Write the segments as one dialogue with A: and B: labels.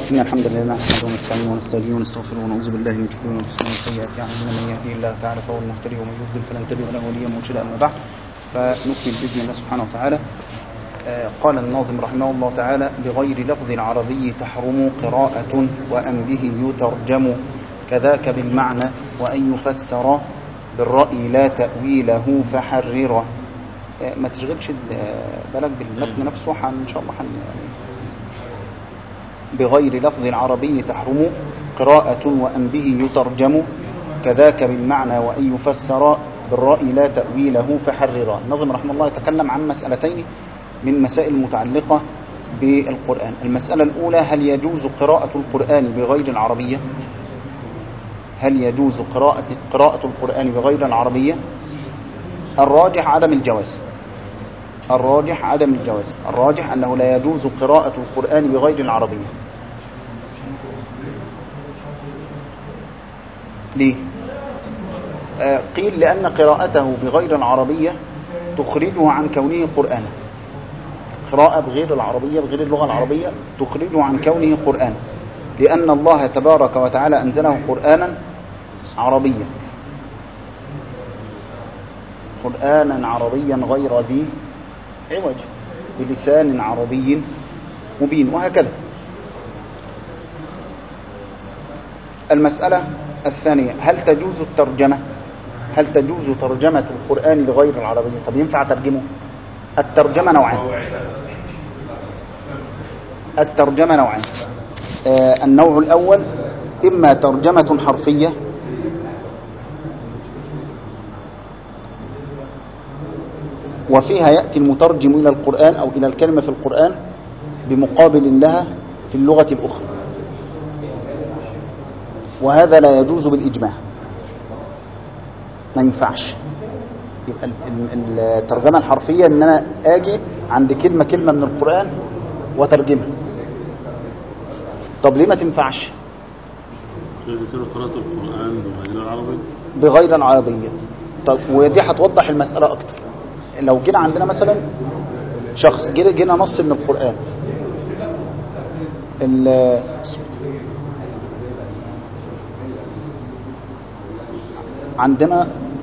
A: إن الحمد لله نحمده ونستعينه ونستهديه ونستغفره ونعوذ بالله من شرور أنفسنا وسيئات أعمالنا من يهده الله تعالى فهو المهتدي ومن يضلل فلن تجد له وليا مرشدا أما بعد فنكمل بإذن الله سبحانه وتعالى آه، قال الناظم رحمه الله تعالى بغير لفظ العربي تحرم قراءة وأن به يترجم كذاك بالمعنى وأن يفسر بالرأي لا تأويله فحرر آه، ما تشغلش آه، بالك بالمتن نفسه حن إن شاء الله حن يعني بغير لفظ العربي تحرم قراءة وأن به يترجم كذاك بالمعنى وأن يفسر بالرأي لا تأويله فحرر النظم رحمه الله يتكلم عن مسألتين من مسائل متعلقة بالقرآن المسألة الأولى هل يجوز قراءة القرآن بغير العربية هل يجوز قراءة, قراءة القرآن بغير العربية الراجح عدم الجواز الراجح عدم الجواز الراجح أنه لا يجوز قراءة القرآن بغير العربية ليه آه قيل لأن قراءته بغير العربية تخرجه عن كونه قرآنا قراءة بغير العربية بغير اللغة العربية تخرجه عن كونه قرآن لأن الله تبارك وتعالى أنزله قرآنا عربيا قرآنا عربيا غير ذي عوج بلسان عربي مبين وهكذا المسألة الثانية هل تجوز الترجمة هل تجوز ترجمة القرآن لغير العربية طب ينفع ترجمه الترجمة نوعان الترجمة نوعان آه النوع الأول إما ترجمة حرفية وفيها يأتي المترجم إلى القرآن أو إلى الكلمة في القرآن بمقابل لها في اللغة الأخرى وهذا لا يجوز بالإجماع ما ينفعش يبقى الترجمة الحرفية ان انا اجي عند كلمة كلمة من القرآن وترجمها طب ليه ما تنفعش
B: قراءة القرآن بغير العربي
A: بغير العربية طب ودي هتوضح المسألة اكتر لو جينا عندنا مثلا شخص جينا, جينا نص من القرآن عندنا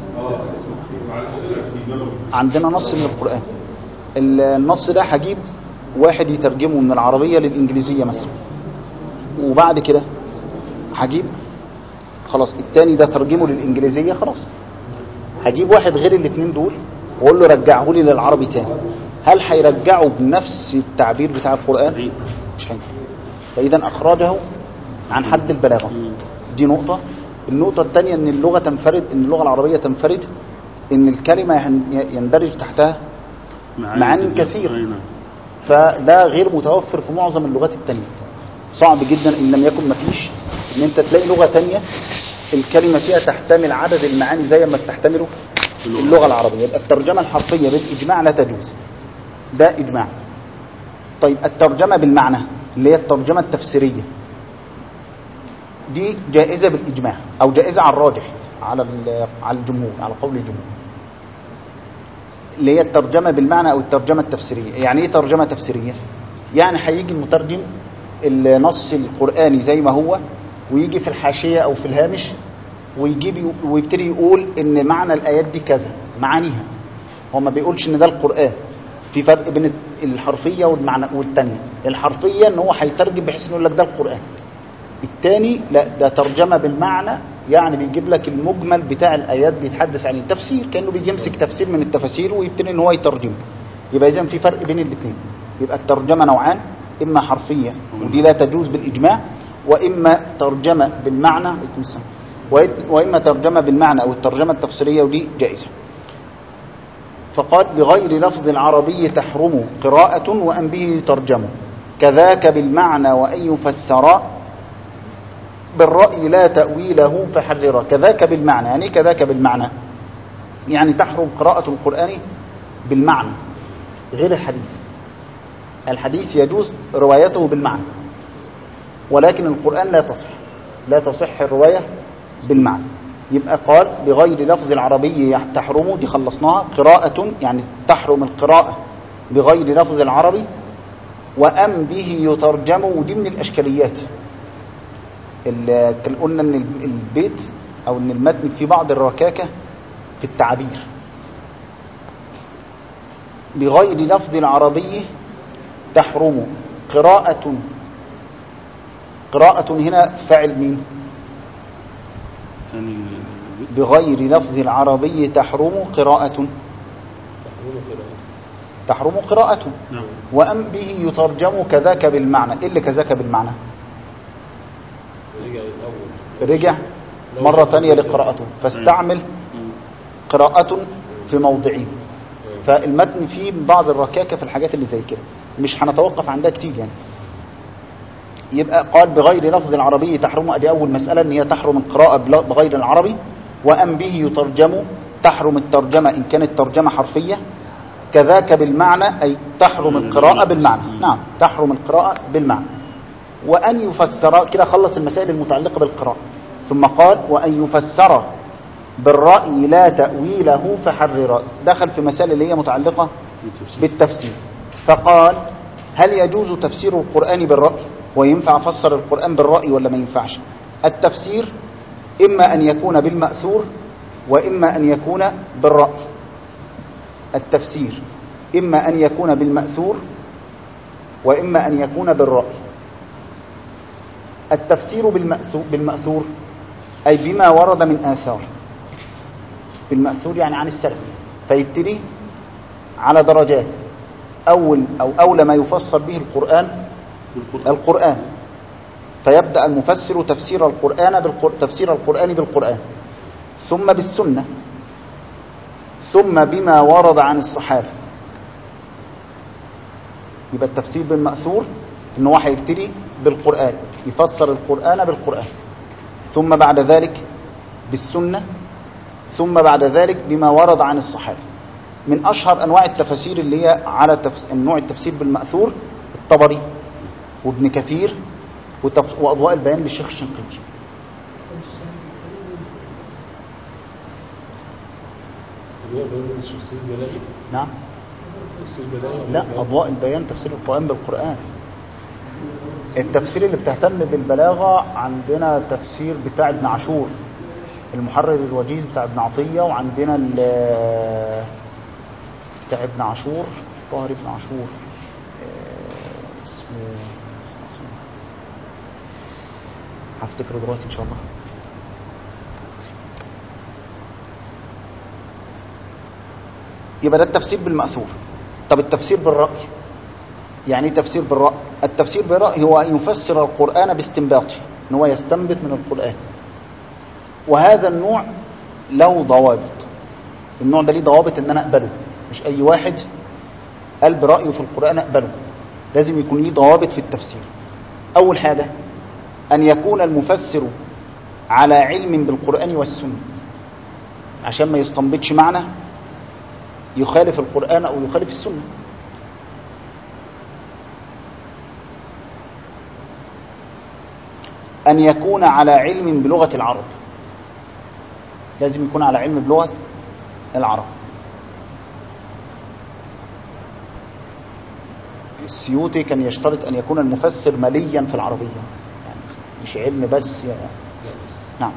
A: عندنا نص من القرآن النص ده هجيب واحد يترجمه من العربية للإنجليزية مثلا وبعد كده هجيب خلاص التاني ده ترجمه للإنجليزية خلاص هجيب واحد غير الاثنين دول واقول له رجعه لي للعربي تاني هل هيرجعه بنفس التعبير بتاع القرآن مش هينفع فإذا أخرجه عن حد البلاغة دي نقطة النقطة الثانية ان اللغة تنفرد ان اللغة العربية تنفرد ان الكلمة يندرج تحتها معاني كثيرة فده غير متوفر في معظم اللغات التانية صعب جدا ان لم يكن مفيش ان انت تلاقي لغة تانية الكلمة فيها تحتمل عدد المعاني زي ما تحتمله اللغة العربية يبقى الترجمة الحرفية بالإجماع لا تجوز ده إجماع طيب الترجمة بالمعنى اللي هي الترجمة التفسيرية دي جائزة بالإجماع أو جائزة على الراجح على على الجمهور على قول الجمهور اللي هي الترجمة بالمعنى أو الترجمة التفسيرية يعني إيه ترجمة تفسيرية يعني هيجي المترجم النص القرآني زي ما هو ويجي في الحاشية أو في الهامش ويجيب ويبتدي يقول إن معنى الآيات دي كذا معانيها هو ما بيقولش إن ده القرآن في فرق بين الحرفية والمعنى والتانية الحرفية إن هو هيترجم بحيث إنه يقول لك ده القرآن الثاني لا ده ترجمة بالمعنى يعني بيجيب لك المجمل بتاع الآيات بيتحدث عن التفسير كأنه بيجي يمسك تفسير من التفاسير ويبتدي ان هو يترجمه يبقى إذا في فرق بين الاثنين يبقى الترجمة نوعان إما حرفية ودي لا تجوز بالإجماع وإما ترجمة بالمعنى وإما ترجمة بالمعنى أو الترجمة التفسيرية ودي جائزة فقال بغير لفظ العربي تحرم قراءة وأن به يترجم كذاك بالمعنى وأن يفسر بالرأي لا تأويله فحرره كذاك بالمعنى يعني كذاك بالمعنى يعني تحرم قراءة القرآن بالمعنى غير الحديث الحديث يجوز روايته بالمعنى ولكن القرآن لا تصح لا تصح الرواية بالمعنى يبقى قال بغير لفظ العربي تحرم دي خلصناها قراءة يعني تحرم القراءة بغير لفظ العربي وأم به يترجم ودي من الأشكاليات ال- كان قلنا ان ال- البيت او ان المتن في بعض الركاكة في التعبير بغير لفظ العربي تحرم قراءة قراءة هنا فاعل مين
B: ثاني
A: بغير لفظ العربي تحرم قراءة
C: تحريم قراءة
A: تحرم قراءة
B: نعم
A: وأم به يترجم كذاك بالمعنى إيه اللي كذاك بالمعنى
C: رجع الأول
A: رجع مرة ثانية لقراءته فاستعمل
B: مم.
A: قراءة في موضعه فالمتن فيه بعض الركاكة في الحاجات اللي زي كده مش هنتوقف عندها كتير يعني يبقى قال بغير لفظ العربي تحرم ادي اول مسألة ان هي تحرم القراءة بلا- بغير العربي وام به يترجم تحرم الترجمة ان كانت ترجمة حرفية كذاك بالمعنى اي تحرم القراءة بالمعنى نعم تحرم القراءة بالمعنى وأن يفسر كده خلص المسائل المتعلقة بالقراءة ثم قال وأن يفسر بالرأي لا تأويله فحرر دخل في مسائل اللي هي متعلقة
B: بالتفسير.
A: بالتفسير فقال هل يجوز تفسير القرآن بالرأي وينفع أفسر القرآن بالرأي ولا ما ينفعش التفسير إما أن يكون بالمأثور وإما أن يكون بالرأي التفسير إما أن يكون بالمأثور وإما أن يكون بالرأي التفسير بالمأثور, بالمأثور أي بما ورد من آثار بالمأثور يعني عن السلف فيبتدي على درجات أول أو أولى ما يفسر به القرآن
B: بالقرآن.
A: القرآن فيبدأ المفسر تفسير القرآن بالقر... تفسير القرآن بالقرآن ثم بالسنة ثم بما ورد عن الصحابة يبقى التفسير بالمأثور إن هو هيبتدي بالقرآن يفسر القرآن بالقرآن ثم بعد ذلك بالسنة ثم بعد ذلك بما ورد عن الصحابة من أشهر أنواع التفاسير اللي هي على تفس... نوع التفسير بالمأثور الطبري وابن كثير وتف... وأضواء البيان للشيخ الشنقيطي
C: اللي هو بيقول الشخصية البلاغي
A: نعم
C: الشخصية البلاغي
A: لا أضواء البيان تفسير القرآن بالقرآن التفسير اللي بتهتم بالبلاغة عندنا تفسير بتاع ابن عاشور المحرر الوجيز بتاع ابن عطية وعندنا ال- بتاع ابن عاشور طاهر ابن عاشور آه، اسمه اسمه- هفتكره دلوقتي ان شاء الله يبقى ده التفسير بالمأثور طب التفسير بالرأي يعني ايه تفسير بالرأي التفسير بالرأي هو أن يفسر القرآن باستنباطه ان هو يستنبط من القرآن وهذا النوع له ضوابط النوع ده ليه ضوابط ان انا اقبله مش اي واحد قال برأيه في القرآن اقبله لازم يكون ليه ضوابط في التفسير اول حاجة ان يكون المفسر على علم بالقرآن والسنة عشان ما يستنبطش معنى يخالف القرآن أو يخالف السنة أن يكون على علم بلغة العرب لازم يكون على علم بلغة العرب السيوطي كان يشترط أن يكون المفسر مليا في العربية يعني مش علم بس يعني نعم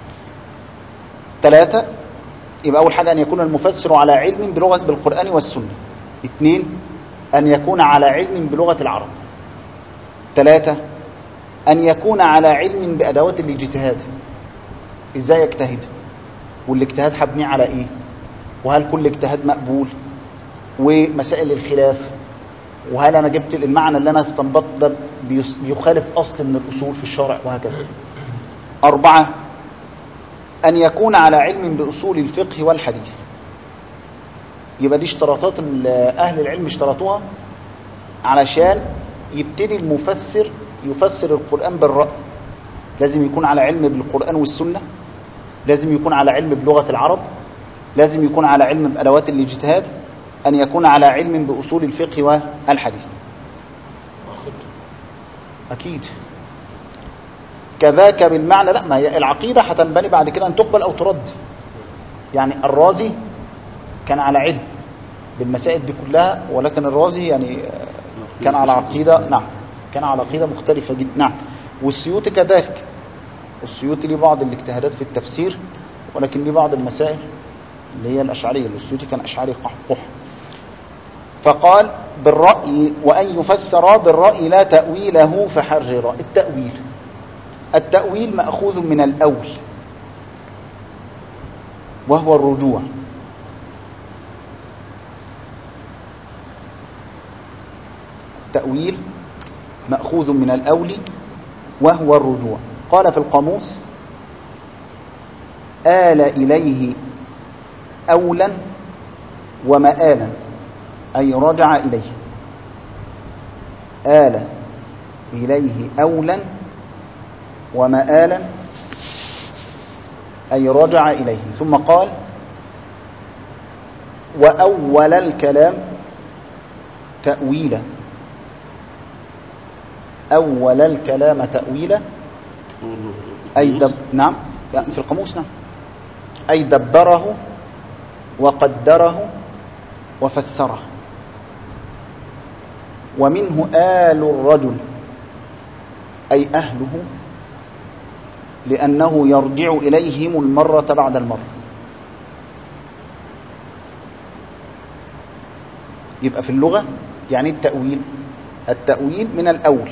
A: ثلاثة يبقى أول حاجة أن يكون المفسر على علم بلغة بالقرآن والسنة اثنين أن يكون على علم بلغة العرب ثلاثة أن يكون على علم بأدوات الاجتهاد إزاي يجتهد والاجتهاد حبني على إيه وهل كل اجتهاد مقبول ومسائل الخلاف وهل أنا جبت المعنى اللي أنا استنبطت ده بيس- بيخالف أصل من الأصول في الشرع وهكذا أربعة أن يكون على علم بأصول الفقه والحديث يبقى دي اشتراطات ال- أهل العلم اشترطوها علشان يبتدي المفسر يفسر القرآن بالرأي لازم يكون على علم بالقرآن والسنة لازم يكون على علم بلغة العرب لازم يكون على علم بأدوات الاجتهاد أن يكون على علم بأصول الفقه والحديث أكيد كذاك بالمعنى لا ما هي العقيدة هتنبني بعد كده أن تقبل أو ترد يعني الرازي كان على علم بالمسائل دي كلها ولكن الرازي يعني آه، كان على عقيدة نعم كان على عقيدة مختلفة جدا نعم والسيوطي كذلك السيوطي ليه بعض الاجتهادات في التفسير ولكن ليه بعض المسائل اللي هي الأشعرية السيوطي كان أشعري قحقح فقال بالرأي وأن يفسر بالرأي لا تأويله فحرر التأويل التأويل مأخوذ من الأول وهو الرجوع التأويل مأخوذ من الأول وهو الرجوع قال في القاموس آل إليه أولا ومآلا أي رجع إليه آل إليه أولا ومآلا أي رجع إليه ثم قال وأول الكلام تأويلا أول الكلام تأويلا أي دب نعم يعني في القاموس نعم أي دبره وقدره وفسره ومنه آل الرجل أي أهله لأنه يرجع إليهم المرة بعد المرة يبقى في اللغة يعني التأويل التأويل من الأول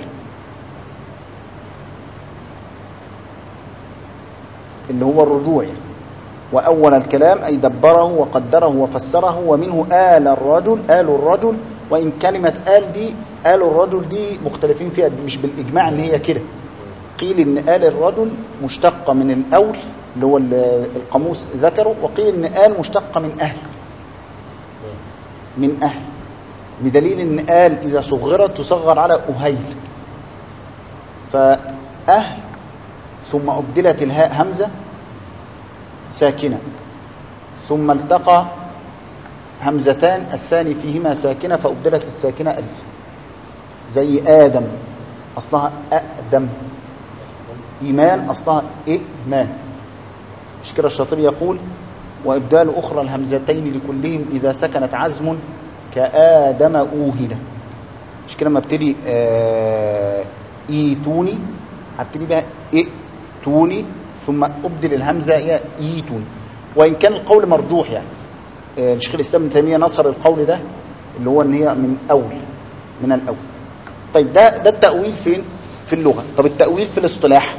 A: اللي هو الرجوع وأول الكلام أي دبره وقدره وفسره ومنه آل الرجل آل الرجل وإن كلمة آل دي آل الرجل دي مختلفين فيها مش بالإجماع إن هي كده قيل إن آل الرجل مشتقة من الأول اللي هو القاموس ذكره وقيل إن آل مشتقة من أهل من أهل بدليل إن آل إذا صغرت تصغر على أهيل فأهل ثم أبدلت الهاء همزة ساكنة ثم التقى همزتان الثاني فيهما ساكنة فأبدلت الساكنة ألف زي آدم أصلها أقدم إيمان أصلها إيمان مش كده الشاطبي يقول وإبدال أخرى الهمزتين لكلهم إذا سكنت عزم كآدم أوهلة مش كده لما ابتدي آه إيتوني هبتدي بها إيتوني ثم أبدل الهمزة يا إيتوني وإن كان القول مرجوح يعني آه شيخ الإسلام ابن تيمية نصر القول ده اللي هو إن هي من أول من الأول طيب ده ده التأويل فين في اللغة طب التأويل في الاصطلاح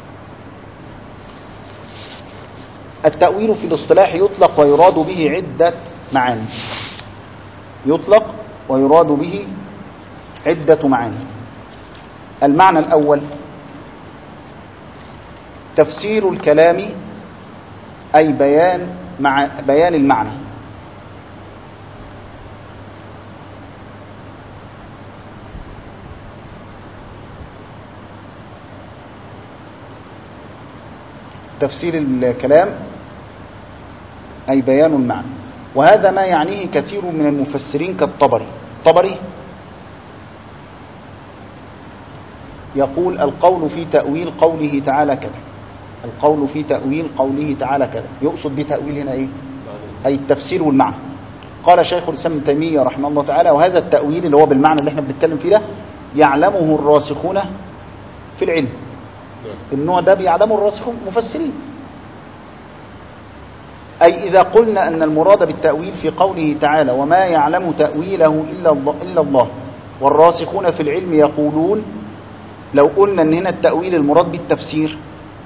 A: التأويل في الاصطلاح يطلق ويراد به عدة معاني يطلق ويراد به عدة معاني المعنى الأول تفسير الكلام أي بيان مع بيان المعنى تفسير الكلام أي بيان المعنى وهذا ما يعنيه كثير من المفسرين كالطبري الطبري يقول القول في تأويل قوله تعالى كذا القول في تأويل قوله تعالى كذا يقصد بتأويل هنا ايه أي التفسير والمعنى قال شيخ الإسلام ابن تيمية رحمه الله تعالى وهذا التأويل اللي هو بالمعنى اللي احنا بنتكلم فيه ده يعلمه الراسخون في العلم النوع ده بيعلمه الراسخون مفسرين أي إذا قلنا أن المراد بالتأويل في قوله تعالى وما يعلم تأويله إلا الله, إلا الله والراسخون في العلم يقولون لو قلنا أن هنا التأويل المراد بالتفسير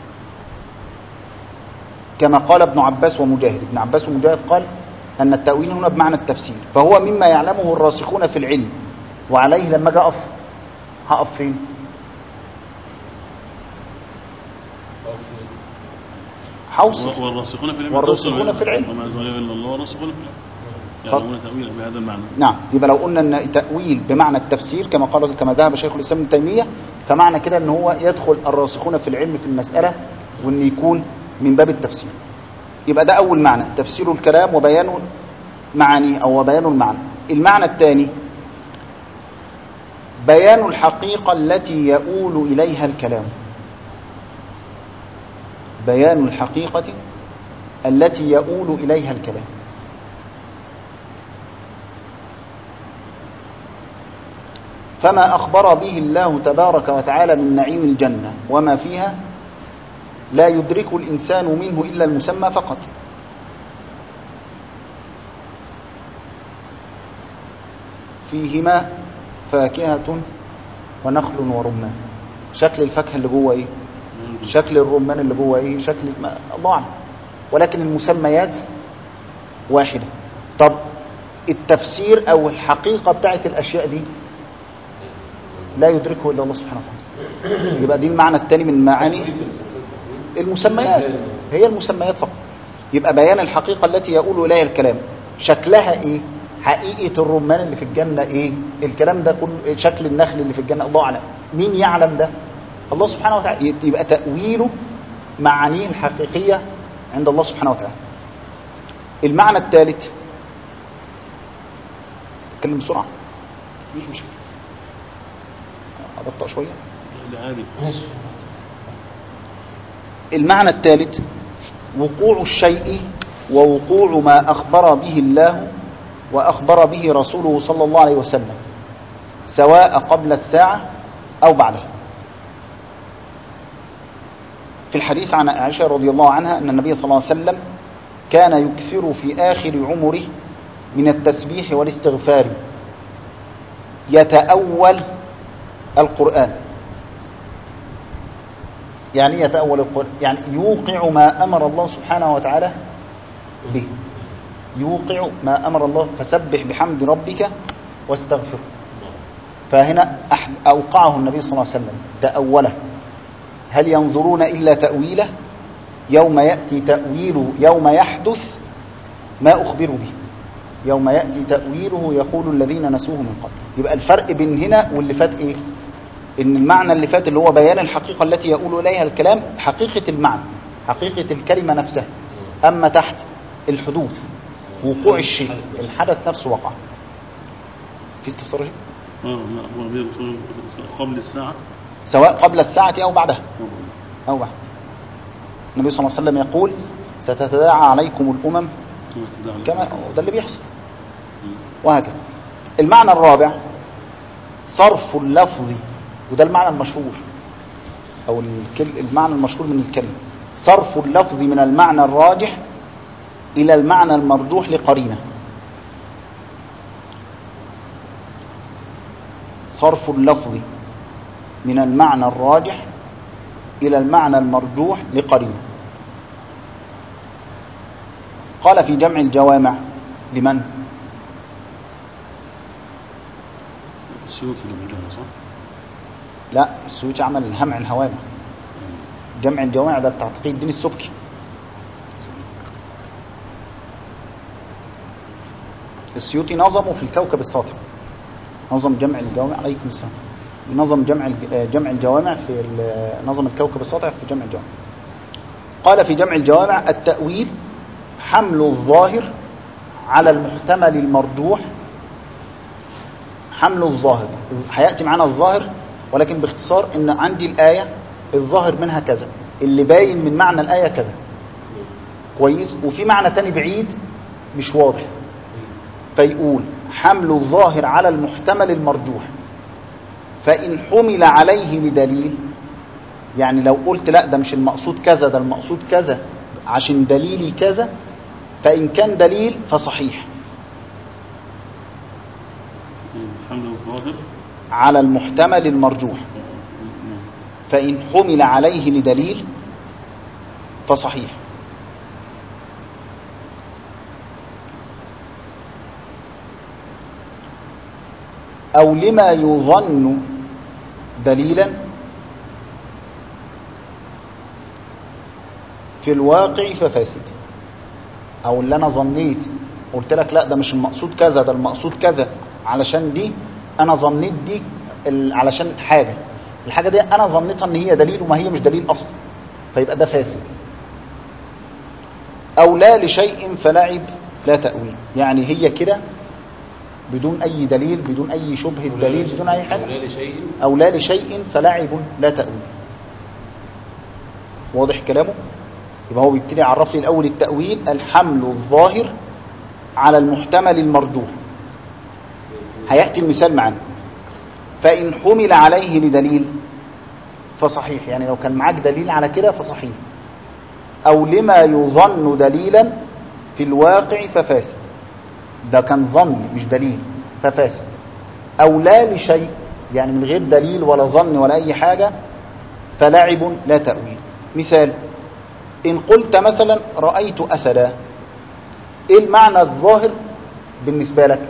A: كما قال ابن عباس ومجاهد ابن عباس ومجاهد قال أن التأويل هنا بمعنى التفسير فهو مما يعلمه الراسخون في العلم وعليه لما جاء أقف هقف فين حوصل
B: والراسخون في العلم
A: والراسخون في العلم.
B: وما أنزل إلا الله والراسخون في العلم
A: طب.
B: يعلمون تأويلا بهذا المعنى
A: نعم يبقى لو قلنا ان تأويل بمعنى التفسير كما قال كما ذهب شيخ الإسلام ابن تيمية فمعنى كده ان هو يدخل الراسخون في العلم في المسألة وان يكون من باب التفسير يبقى ده أول معنى تفسير الكلام وبيان معانيه أو بيان المعنى المعنى الثاني بيان الحقيقة التي يؤول إليها الكلام بيان الحقيقة التي يؤول إليها الكلام فما أخبر به الله تبارك وتعالى من نعيم الجنة وما فيها لا يدرك الإنسان منه إلا المسمى فقط فيهما فاكهة ونخل ورمان شكل الفاكهة اللي جوه ايه شكل الرمان اللي جوه ايه شكل ما الله اعلم ولكن المسميات واحدة طب التفسير او الحقيقة بتاعت الاشياء دي لا يدركه الا الله سبحانه وتعالى يبقى دي المعنى الثاني من معاني المسميات هي المسميات فقط يبقى بيان الحقيقة التي يقول إليها الكلام شكلها ايه حقيقة الرمان اللي في الجنة ايه الكلام ده كل شكل النخل اللي في الجنة الله أعلم مين يعلم ده الله سبحانه وتعالى يبقى تأويله معانيه الحقيقية عند الله سبحانه وتعالى المعنى الثالث اتكلم بسرعة
B: مش مشكلة
A: أبطأ شوية
B: ده عادي
C: ماشي
A: المعنى الثالث وقوع الشيء ووقوع ما أخبر به الله وأخبر به رسوله صلى الله عليه وسلم سواء قبل الساعة أو بعدها في الحديث عن عائشة رضي الله عنها أن النبي صلى الله عليه وسلم كان يكثر في آخر عمره من التسبيح والاستغفار يتأول القرآن يعني إيه يتأول القرآن يعني يوقع ما أمر الله سبحانه وتعالى به يوقع ما أمر الله فسبح بحمد ربك واستغفره فهنا أح- أوقعه النبي صلى الله عليه وسلم تأوله هل ينظرون إلا تأويله يوم يأتي تأويله يوم يحدث ما أخبروا به يوم يأتي تأويله يقول الذين نسوه من قبل يبقى الفرق بين هنا واللي فات إيه إن المعنى اللي فات اللي هو بيان الحقيقة التي يقول إليها الكلام حقيقة المعنى حقيقة الكلمة نفسها أما تحت الحدوث وقوع الشيء الحدث نفسه وقع في استفسار شيء؟
B: اه لا هو بيقول قبل الساعة
A: سواء قبل الساعة أو بعدها
B: طبعا.
A: أو بعد النبي صلى الله عليه وسلم يقول ستتداعى عليكم الأمم كما ده اللي بيحصل وهكذا المعنى الرابع صرف اللفظ وده المعنى المشهور أو الكل- المعنى المشهور من الكلمة صرف اللفظ من المعنى الراجح إلى المعنى المرجوح لقرينة صرف اللفظ من المعنى الراجح إلى المعنى المرجوح لقرينة قال في جمع الجوامع لمن؟
B: السيوف اللي بيجيها صح؟
A: لا السويتش عمل همع الهوامع جمع الجوامع ده بتاع تقي الدين السبكي السيوطي نظمه في الكوكب الساطع نظم جمع الجوامع عليكم السلام نظم جمع الج- آه، جمع الجوامع في ال- نظم الكوكب الساطع في جمع الجوامع قال في جمع الجوامع التأويل حمل الظاهر على المحتمل المرجوح حمل الظاهر هيأتي معنا الظاهر ولكن باختصار ان عندي الآية الظاهر منها كذا اللي باين من معنى الآية كذا كويس وفي معنى تاني بعيد مش واضح فيقول حمل الظاهر على المحتمل المرجوح فإن حمل عليه بدليل يعني لو قلت لا ده مش المقصود كذا ده المقصود كذا عشان دليلي كذا فإن كان دليل فصحيح
B: حمل الظاهر
A: على المحتمل المرجوح فإن حمل عليه لدليل فصحيح أو لما يظن دليلا في الواقع ففاسد أو اللي أنا ظنيت قلت لك لا ده مش المقصود كذا ده المقصود كذا علشان دي أنا ظنيت دي ال- علشان حاجة الحاجة دي أنا ظنيتها إن هي دليل وما هي مش دليل أصلا فيبقى ده فاسد أو لا لشيء فلعب لا تأويل يعني هي كده بدون أي دليل بدون أي شبهة دليل بدون أي حاجة
C: ولا لشيء
A: أو لا لشيء فلعب لا تأويل واضح كلامه يبقى هو بيبتدي يعرف لي الأول التأويل الحمل الظاهر على المحتمل المرجوح هيأتي المثال معنا فإن حمل عليه لدليل فصحيح يعني لو كان معاك دليل على كده فصحيح أو لما يظن دليلا في الواقع ففاسد ده كان ظن مش دليل ففاسد أو لا لشيء يعني من غير دليل ولا ظن ولا أي حاجة فلعب لا تأويل مثال إن قلت مثلا رأيت أسدا إيه المعنى الظاهر بالنسبة لك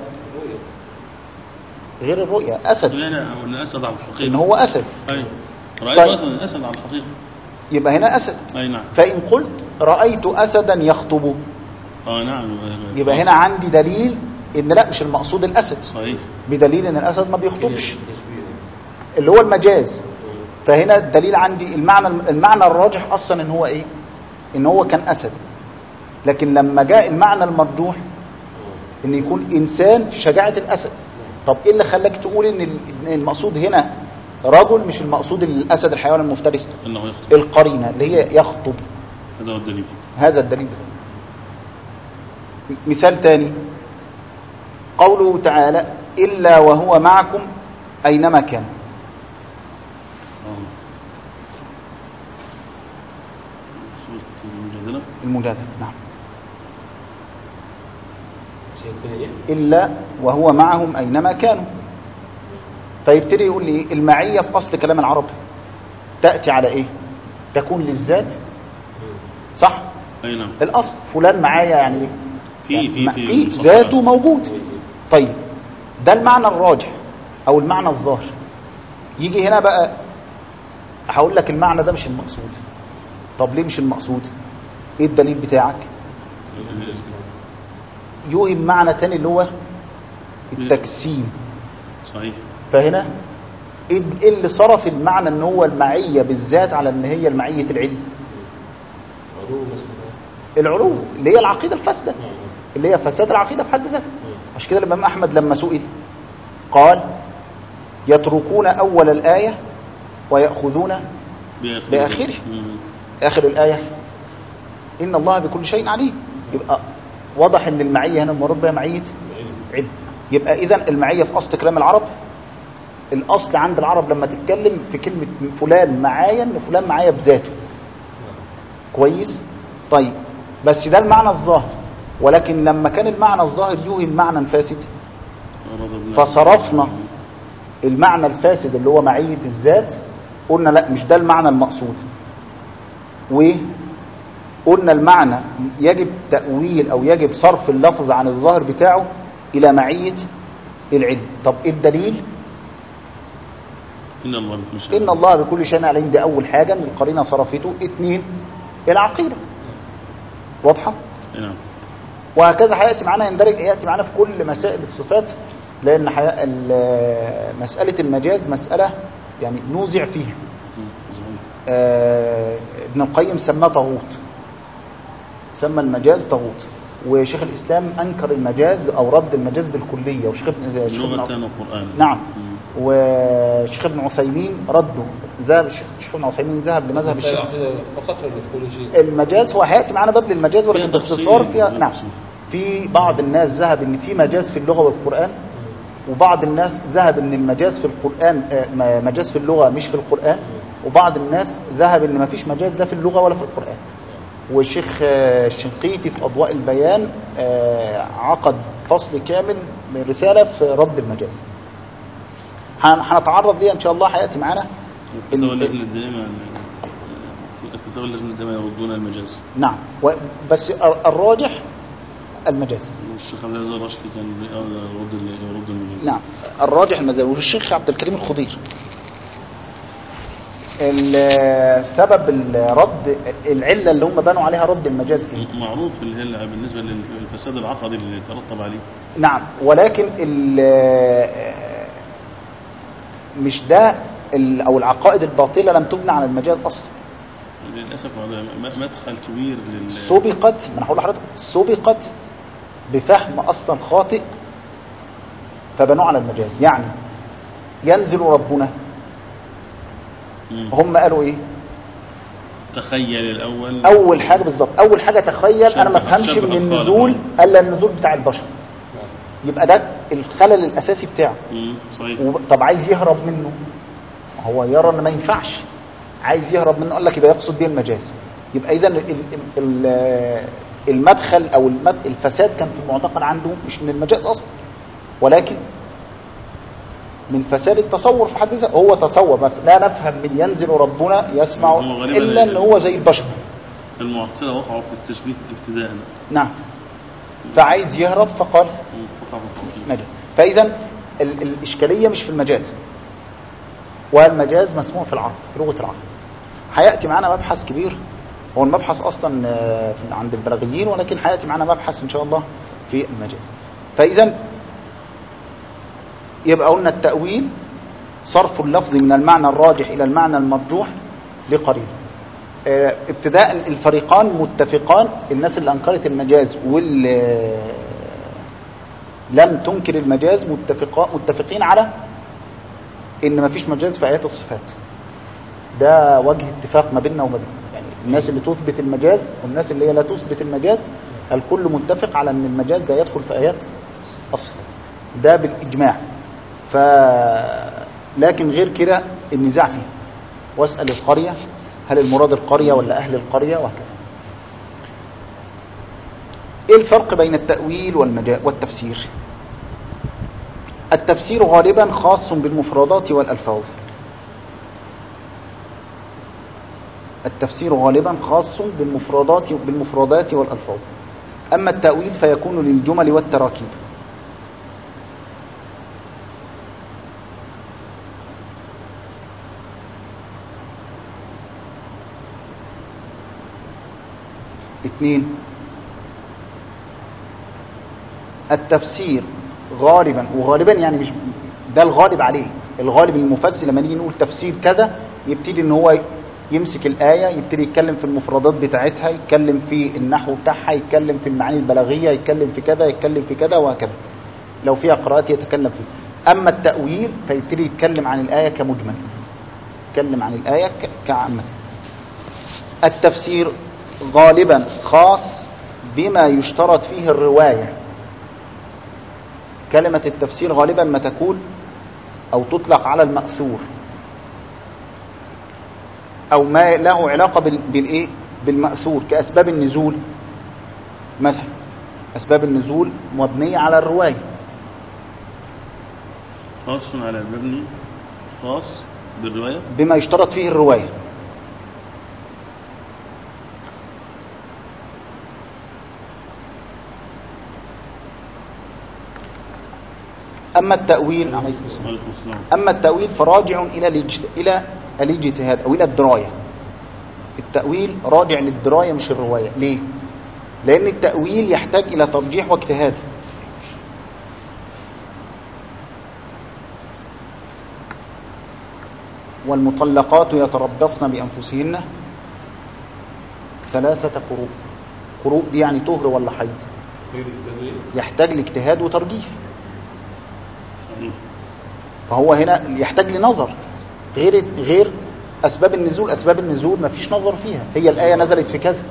A: غير الرؤية أسد
B: لا لا هو الاسد على الحقيقه
A: إن هو أسد
B: اي رايت
A: طيب.
B: اصلا الاسد على الحقيقه
A: يبقى هنا أسد
B: اي نعم
A: فإن قلت رأيت أسدا يخطب
B: اه نعم
A: يبقى هنا عندي دليل إن لا مش المقصود الأسد
B: صحيح
A: بدليل إن الأسد ما بيخطبش اللي هو المجاز فهنا الدليل عندي المعنى المعنى الراجح أصلا إن هو إيه إن هو كان أسد لكن لما جاء المعنى المرجوح إن يكون إنسان في شجاعة الأسد طب إيه اللي خلاك تقول إن ال- إن المقصود هنا رجل مش المقصود الأسد الحيوان المفترس
B: انه يخطئ
A: القرينة اللي هي يخطب
B: هذا هو الدليل
A: هذا الدليل م- مثال تاني قوله تعالى إلا وهو معكم أينما كان
B: اه سورة المجادلة
A: المجادلة نعم
C: سيكون ايه؟
A: إلا وهو معهم أينما كانوا فيبتدي يقول لي إيه؟ المعية في أصل كلام العرب تأتي على إيه تكون للذات صح
B: اي نعم
A: الأصل فلان معايا يعني إيه
B: في
A: يعني
B: في
A: ما-
B: في
A: في ذاته موجود طيب ده المعنى الراجح او المعنى الظاهر يجي هنا بقى هقول لك المعنى ده مش المقصود طب ليه مش المقصود ايه الدليل بتاعك يوهم معنى تاني اللي هو التجسيم
B: صحيح
A: فهنا ايه إيه اللي صرف المعنى ان هو المعية بالذات على ان هي المعية العلم
C: علوم مثلا
A: العلو اللي هي العقيدة الفاسدة اللي هي فساد العقيدة في حد ذاتها عشان كده الإمام أحمد لما سئل قال يتركون أول الآية ويأخذون
B: بآخره
A: بآخره.
B: مم.
A: آخر الآية إن الله بكل شيء عليم يبقى واضح إن المعية هنا المراد بها معية علم يبقى إذا المعية في أصل كلام العرب الأصل عند العرب لما تتكلم في كلمة فلان معايا إن فلان معايا بذاته كويس طيب بس ده المعنى الظاهر ولكن لما كان المعنى الظاهر يوهم معنى فاسد
B: أراد ابن-
A: فصرفنا المعنى الفاسد اللي هو معية الذات قلنا لا مش ده المعنى المقصود وقلنا المعنى يجب تأويل أو يجب صرف اللفظ عن الظاهر بتاعه إلى معية العلم طب إيه الدليل
B: إن الله بكل شيء
A: إن الله بكل شيء عليم دي أول حاجة إن القرينة صرفته اثنين العقيدة واضحة
B: أي نعم
A: وهكذا هياتي معانا يندرج ياتي معانا في كل مسائل الصفات لان حي- ال- مساله المجاز مساله يعني نوزع فيها
B: مم. صحيح.
A: آه، ابن القيم سماه طاغوت سمى المجاز طاغوت وشيخ الاسلام انكر المجاز او رد المجاز بالكليه وشيخ ابن شيخ ابن
B: لغة
A: عث-
B: وقرآن
A: نعم
B: مم.
A: وشيخ ابن عثيمين رده ذهب الشيخ الشيخ ابن عثيمين ذهب لمذهب الشيخ
C: العقيدة فقط ولا في كل شيء؟
A: المجاز هو هياتي معانا باب للمجاز ولكن
B: فيها تفصيل.
A: باختصار فيها
B: فيها
A: نعم
B: تفصيل.
A: في بعض الناس ذهب ان في مجاز في اللغه والقران وبعض الناس ذهب ان المجاز في القران آه، م- مجاز في اللغه مش في القران وبعض الناس ذهب ان ما فيش مجاز لا في اللغه ولا في القران والشيخ آه، الشنقيطي في اضواء البيان آه، عقد فصل كامل من رساله في رد المجاز هن- هنتعرض ليها ان شاء الله هياتي معانا
B: الفتاوى
A: ال-
B: اللجنة الدائمة الفتاوى اللجنة الدائمة يردون المجاز
A: نعم و- بس الر- الراجح المجاز
B: الشيخ عبد العزيز الرشدي كان يرد ال- يرد المجاز
A: نعم الراجح المذهب والشيخ عبد الكريم الخضير ال- سبب الرد العله اللي هم بنوا عليها رد المجاز ايه
B: معروف اللي هي بالنسبة للفساد العقدي اللي ترتب عليه
A: نعم ولكن ال- مش ده ال- او العقائد الباطله لم تبنى على المجاز اصلا
B: للأسف هذا م- مدخل كبير لل
A: سبقت ما انا هقول لحضرتك سبقت بفهم اصلا خاطئ فبنوا على المجاز يعني ينزل ربنا
B: مم.
A: هم قالوا ايه
B: تخيل الأول
A: اول حاجه بالظبط اول حاجه تخيل انا ما
B: شبه-
A: افهمش
B: شبه
A: من
B: الخالق.
A: النزول الا النزول بتاع البشر يبقى ده الخلل الاساسي بتاعه
B: مم. صحيح
A: وب- طب عايز يهرب منه هو يرى ان ما ينفعش عايز يهرب منه قال لك يبقى يقصد به المجاز يبقى اذا ال- ال- ال- المدخل او المد- الفساد كان في المعتقد عنده مش من المجاز اصلا ولكن من فساد التصور في حد ذاته هو تصور ما- لا نفهم من ينزل ربنا يسمع
B: هو غالباً
A: الا ان هو زي البشر
B: المعتزلة وقعوا في التشبيه ابتداء
A: نعم فعايز يهرب فقال
B: مم. وقعوا في التشبيه.
A: مجاز فاذا ال- الاشكاليه مش في المجاز والمجاز مسموع في العرب في لغه العرب هياتي معانا مبحث كبير هو المبحث اصلا آه، في- عند البلاغيين ولكن هياتي معانا مبحث ان شاء الله في المجاز فاذا يبقى قلنا التاويل صرف اللفظ من المعنى الراجح الى المعنى المرجوح لقرينه آه، ابتداء الفريقان متفقان الناس اللي انكرت المجاز واللي لم تنكر المجاز متفقا متفقين على ان مفيش مجاز في ايات الصفات ده وجه اتفاق ما بيننا وما بينهم يعني الناس اللي تثبت المجاز والناس اللي هي لا تثبت المجاز الكل متفق على ان المجاز ده يدخل في ايات الصفات ده بالاجماع ف لكن غير كده النزاع فيه واسال القريه هل المراد القريه ولا اهل القريه وهكذا ايه الفرق بين التأويل والمجاز والتفسير التفسير غالبا خاص بالمفردات والألفاظ التفسير غالبا خاص بالمفردات بالمفردات والألفاظ أما التأويل فيكون للجمل والتراكيب اثنين التفسير غالبا وغالبا يعني مش ده الغالب عليه الغالب المفسر لما نيجي نقول تفسير كذا يبتدي ان هو يمسك الآية يبتدي يتكلم في المفردات بتاعتها يتكلم في النحو بتاعها يتكلم في المعاني البلاغية يتكلم في كذا يتكلم في كذا وهكذا لو فيها قراءات يتكلم فيه أما التأويل فيبتدي يتكلم عن الآية كمجمل يتكلم عن الآية ك- كعامة التفسير غالبا خاص بما يشترط فيه الرواية كلمة التفسير غالبا ما تكون أو تطلق على المأثور أو ما له علاقة بال- بالإيه بالمأثور كأسباب النزول مثلا أسباب النزول مبنية على الرواية
B: خاص على المبني خاص بالرواية
A: بما يشترط فيه الرواية أما التأويل عليكم السلام.
B: عليكم السلام
A: أما التأويل فراجع إلى الاجت- إلى الاجتهاد أو إلى الدراية التأويل راجع للدراية مش الرواية ليه؟ لأن التأويل يحتاج إلى ترجيح واجتهاد والمطلقات يتربصن بأنفسهن ثلاثة قروء قروء دي يعني طهر ولا حيض
C: غير التأويل
A: يحتاج لاجتهاد وترجيح
B: صحيح
A: فهو هنا يحتاج لنظر غير غير اسباب النزول اسباب النزول ما فيش نظر فيها هي الايه نزلت في كذا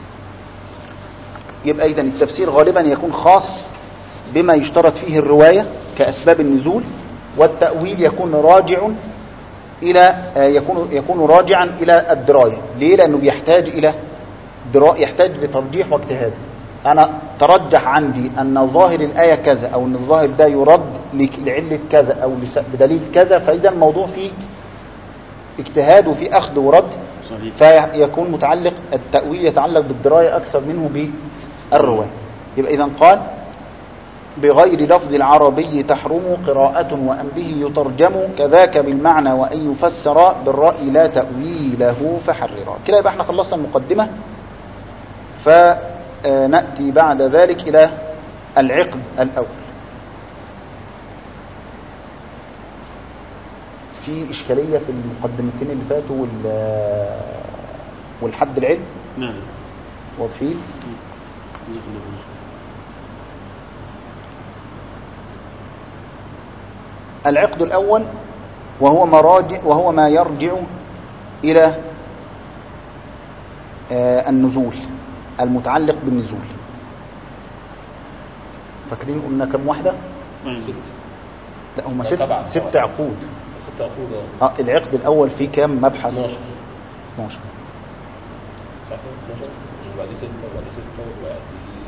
A: يبقى اذا التفسير غالبا يكون خاص بما يشترط فيه الروايه كاسباب النزول والتاويل يكون راجع الى آه، يكون يكون راجعا الى الدرايه ليه لانه بيحتاج الى دراء يحتاج لترجيح واجتهاد انا ترجح عندي ان ظاهر الايه كذا او ان الظاهر ده يرد لك- لعله كذا او لس- بدليل كذا فاذا الموضوع فيه اجتهاد وفي اخذ ورد
B: صحيح
A: فيكون متعلق التأويل يتعلق بالدراية أكثر منه بالرواية يبقى إذا قال بغير لفظ العربي تحرم قراءة وأن به يترجم كذاك بالمعنى وأن يفسر بالرأي لا تأويله فحررا كده يبقى احنا خلصنا المقدمة فنأتي بعد ذلك إلى العقد الأول في إشكالية في المقدمتين اللي فاتوا وال والحد العلم
B: نعم
A: واضحين
B: جزاك الله خير.
A: العقد الأول وهو ما راجع وهو ما يرجع إلى آه، النزول المتعلق بالنزول فاكرين قلنا كم واحدة
B: أيوة.
C: ست
A: لا هم
C: لا،
A: ست
C: سبعة،
A: ست
C: سبعة.
A: عقود
C: ست عقود اه
A: اه العقد الاول فيه كام مبحث
C: 12
A: 12
C: صح 12 وبعدين 6 وبعدين 6 وبعدين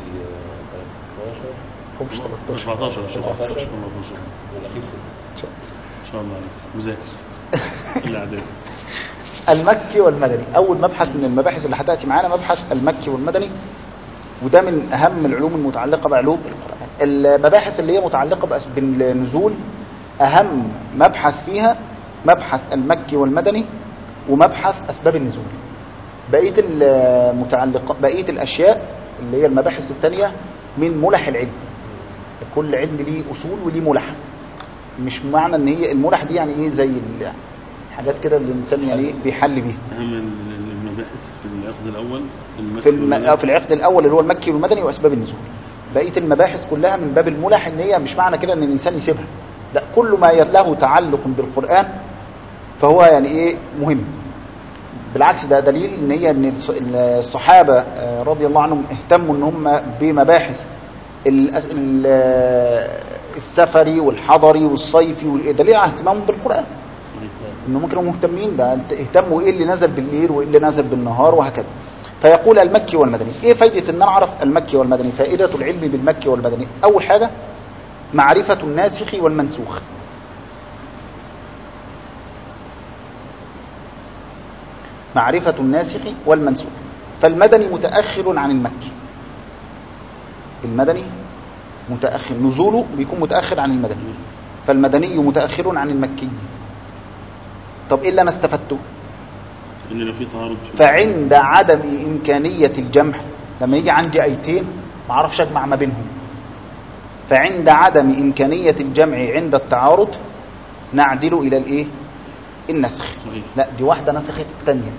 C: آه، 13
A: خمس 13
B: 14 يا شيخ
C: 14.
B: 14
C: والاخير 6
B: ان شاء الله عليك مذاكر الاعداد
A: المكي والمدني اول مبحث من المباحث اللي هتاتي معانا مبحث المكي والمدني وده من اهم العلوم المتعلقه بعلوم القران المباحث اللي هي متعلقه بأس- بالنزول اهم مبحث فيها مبحث المكي والمدني ومبحث اسباب النزول بقيه المتعلقه بقيه الاشياء اللي هي المباحث الثانيه من ملح العلم كل علم ليه اصول وليه ملح مش معنى ان هي الملح دي يعني ايه زي ال- حاجات كده اللي الانسان يعني ايه بيحل بيها
B: اهم ال- المباحث في العقد الاول المكي
A: في الم...
B: والمدني.
A: آه، في العقد الاول اللي هو المكي والمدني واسباب النزول بقيه المباحث كلها من باب الملح ان هي مش معنى كده ان الانسان يسيبها لا كل ما له تعلق بالقران فهو يعني ايه مهم بالعكس ده دليل ان هي ان الص- الصحابه آه، رضي الله عنهم اهتموا ان هم بمباحث ال- ال- السفري والحضري والصيفي وال- دليل على اهتمامهم بالقران انهم كانوا مهتمين ده انت اهتموا ايه اللي نزل بالليل وايه اللي نزل بالنهار وهكذا فيقول المكي والمدني ايه فايدة ان نعرف المكي والمدني فائدة العلم بالمكي والمدني اول حاجة معرفة الناسخ والمنسوخ معرفة الناسخ والمنسوخ فالمدني متأخر عن المكي المدني متأخر نزوله بيكون متأخر عن المدني فالمدني متأخر عن المكي طب ايه اللي انا استفدته
B: ان لو في تعارض في
A: فعند عدم إمكانية الجمع لما يجي عندي آيتين ما اعرفش أجمع ما بينهم فعند عدم إمكانية الجمع عند التعارض نعدل إلى الإيه؟ النسخ
B: صحيح.
A: لا دي واحدة نسخت الثانية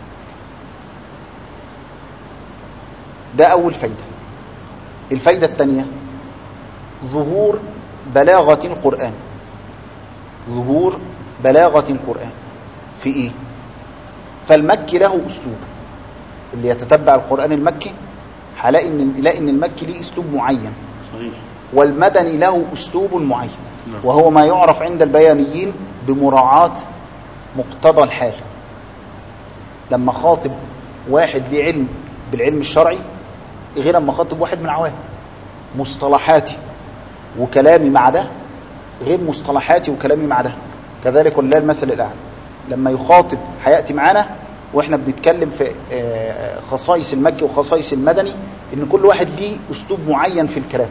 A: ده أول فايدة الفايدة الثانية ظهور بلاغة القرآن ظهور بلاغة القرآن في إيه؟ فالمكي له أسلوب اللي يتتبع القرآن المكي هلاقي إن يلاقي إن المكي ليه أسلوب معين
B: صحيح
A: والمدني له أسلوب معين
B: نعم.
A: وهو ما يعرف عند البيانيين بمراعاة مقتضى الحال لما خاطب واحد ليه علم بالعلم الشرعي غير لما خاطب واحد من عوام مصطلحاتي وكلامي مع ده غير مصطلحاتي وكلامي مع ده كذلك ولله المثل الأعلى لما يخاطب هيأتي معانا واحنا بنتكلم في آه، خصائص المكي وخصائص المدني ان كل واحد ليه اسلوب معين في الكلام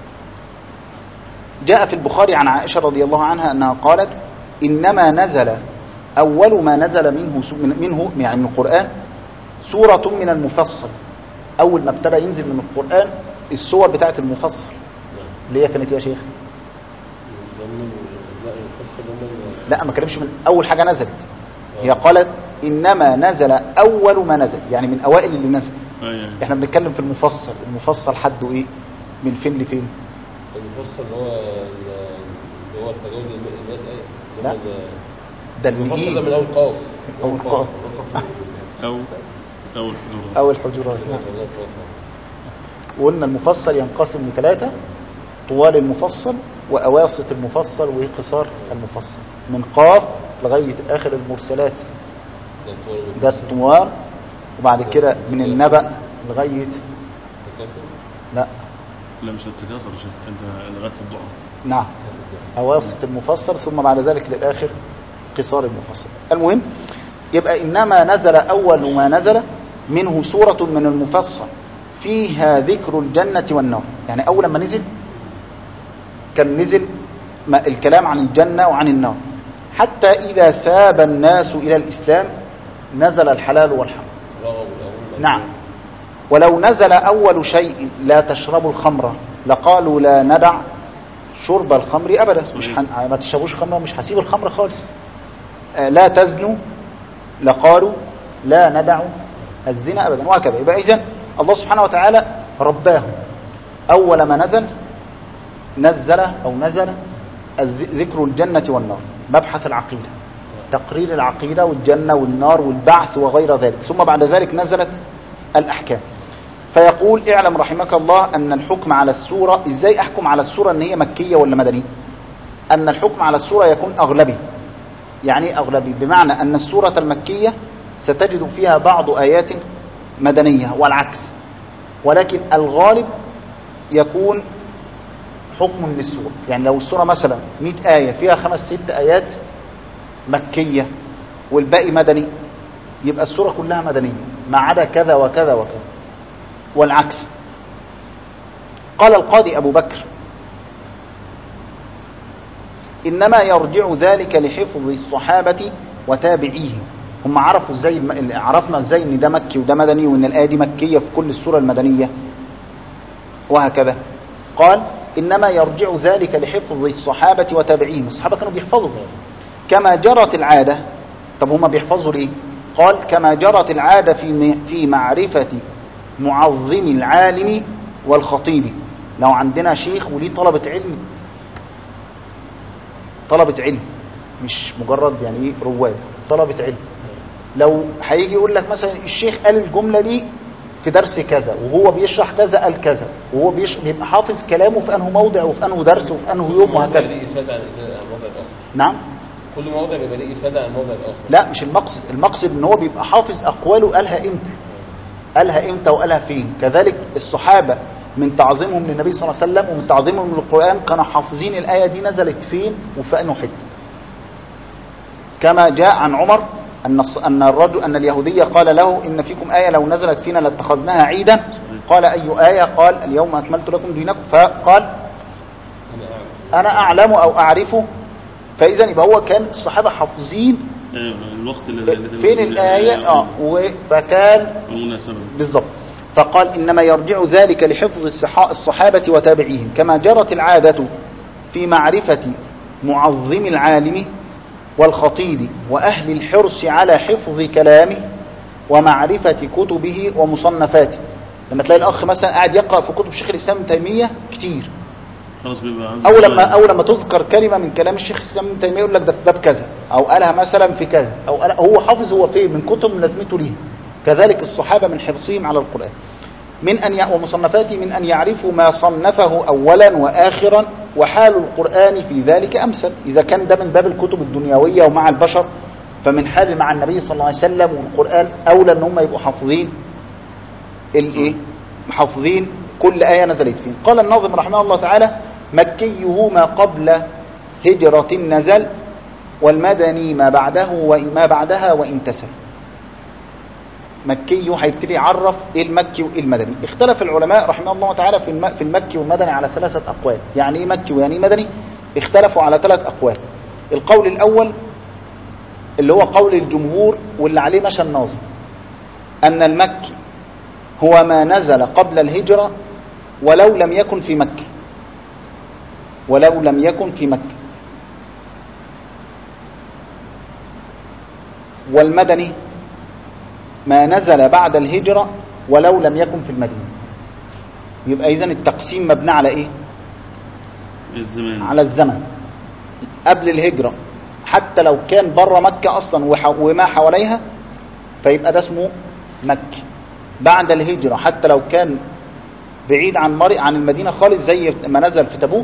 A: جاء في البخاري عن عائشة رضي الله عنها أنها قالت إنما نزل أول ما نزل منه سو- من- منه يعني من القرآن سورة من المفصل أول ما ابتدى ينزل من القرآن السور بتاعت المفصل اللي هي كانت إيه يا شيخ
C: الزمن لا يفسر لما
A: لا ما كلمش من أول حاجة نزلت هي قالت إنما نزل أول ما نزل يعني من أوائل اللي نزل
B: ايوه
A: احنا بنتكلم في المفصل المفصل حده إيه من فين لفين
C: المفسر اللي هو اللي هو التجاوز المئات آية اللي
A: لا.
C: هو ال-
A: ده
C: المفسر ده
A: المهين
C: من أول قاف
A: أول قاف.
B: او او الحضور
A: أو الحجرات نعم. وقلنا المفصل ينقسم لثلاثة طوال المفصل وأواسط المفصل وقصار المفصل من قاف لغاية آخر المرسلات ده الطوال وبعد كده من النبأ لغاية لا
B: لا مش التكاثر يا شيخ انت لغايه الضحى
A: نعم أواسط المفصل ثم بعد ذلك للآخر قصار المفصل المهم يبقى إنما نزل أول ما نزل منه سورة من المفصل فيها ذكر الجنة والنار يعني أول ما نزل كان نزل ما- الكلام عن الجنة وعن النار حتى إذا ثاب الناس إلى الإسلام نزل الحلال والحرام نعم ولو نزل أول شيء لا تشربوا الخمر لقالوا لا ندع شرب الخمر أبدا مش حن... ما تشربوش خمر مش هسيب الخمر خالص آه، لا تزنوا لقالوا لا ندع الزنا أبدا وهكذا يبقى إذن الله سبحانه وتعالى رباهم أول ما نزل نزل أو نزل الذ- ذكر الجنة والنار مبحث العقيدة تقرير العقيدة والجنة والنار والبعث وغير ذلك ثم بعد ذلك نزلت الأحكام فيقول اعلم رحمك الله أن الحكم على السورة إزاي أحكم على السورة أن هي مكية ولا مدنية أن الحكم على السورة يكون أغلبي يعني إيه أغلبي بمعنى أن السورة المكية ستجد فيها بعض آيات مدنية والعكس ولكن الغالب يكون حكم للسورة يعني لو السورة مثلا 100 آية فيها خمس ست آيات مكية والباقي مدني يبقى السورة كلها مدنية ما عدا كذا وكذا وكذا والعكس قال القاضي أبو بكر إنما يرجع ذلك لحفظ الصحابة وتابعيهم هم عرفوا ازاي الم- عرفنا ازاي ان ده مكي وده مدني وان الآية دي مكية في كل السورة المدنية وهكذا قال إنما يرجع ذلك لحفظ الصحابة وتابعيهم الصحابة كانوا بيحفظوا كما جرت العادة طب هما بيحفظوا ليه قال كما جرت العادة في م- في معرفة معظم العالم والخطيب لو عندنا شيخ وليه طلبة علم طلبة علم مش مجرد يعني ايه رواد طلبة علم لو هيجي يقول لك مثلا الشيخ قال الجملة دي في درس كذا وهو بيشرح كذا قال كذا وهو بيش... بيبقى حافظ كلامه في انه موضع وفي انه درس وفي انه يوم
C: موضع
A: وهكذا
C: ليه إفادة عن عن موضع الآخر
A: نعم
C: كل موضع بيبقى ليه إفادة عن موضع الآخر
A: لا مش المقصد المقصد ان هو بيبقى حافظ اقواله قالها امتى قالها امتى وقالها فين كذلك الصحابة من تعظيمهم للنبي صلى الله عليه وسلم ومن تعظيمهم للقرآن كانوا حافظين الآية دي نزلت فين وفي انه حته كما جاء عن عمر أن الص- أن الرجل أن اليهودية قال له إن فيكم آية لو نزلت فينا لاتخذناها عيدا قال أي آية قال اليوم أكملت لكم دينكم فقال
C: أنا أعلم
A: أنا أعلم أو أعرفه فإذا يبقى هو كان الصحابة حافظين
B: أيوة الوقت اللي اللي-
A: فين الآية آه و- فكان
B: المناسبة
A: بالضبط فقال إنما يرجع ذلك لحفظ الصحا- الصحابة وتابعيهم كما جرت العادة في معرفة معظم العالم والخطيب وأهل الحرص على حفظ كلامه ومعرفة كتبه ومصنفاته لما تلاقي الأخ مثلا قاعد يقرأ في كتب شيخ الإسلام ابن تيمية كتير
B: خلاص بيبقى عنده
A: أو لما أو لما تذكر كلمة من كلام الشيخ الإسلام ابن تيمية يقول لك ده في باب كذا أو قالها مثلا في كذا أو قال هو حافظ هو فين من كتب ملازمته ليه كذلك الصحابة من حرصهم على القرآن من أن ي... ومصنفاته من أن يعرفوا ما صنفه أولا وآخرا وحال القرآن في ذلك أمثل إذا كان ده من باب الكتب الدنيوية ومع البشر فمن حال مع النبي صلى الله عليه وسلم والقرآن أولى أن هم يبقوا حافظين الإيه محافظين كل آية نزلت فيه قال الناظم رحمه الله تعالى مكيه ما قبل هجرة نزل والمدني ما بعده وما بعدها وإن تسل مكي هيبتدي يعرف ايه المكي وايه المدني اختلف العلماء رحمه الله تعالى في الم- في المكي والمدني على ثلاثة أقوال يعني ايه مكي ويعني ايه مدني اختلفوا على ثلاث أقوال القول الأول اللي هو قول الجمهور واللي عليه مشى الناظم أن المكي هو ما نزل قبل الهجرة ولو لم يكن في مكة ولو لم يكن في مكة والمدني ما نزل بعد الهجرة ولو لم يكن في المدينة يبقى إذن التقسيم مبني على إيه
B: الزمان
A: على الزمن قبل الهجرة حتى لو كان بره مكة أصلا وح- وما حواليها فيبقى ده اسمه مكي بعد الهجرة حتى لو كان بعيد عن مرء عن المدينة خالص زي ما نزل في تبوك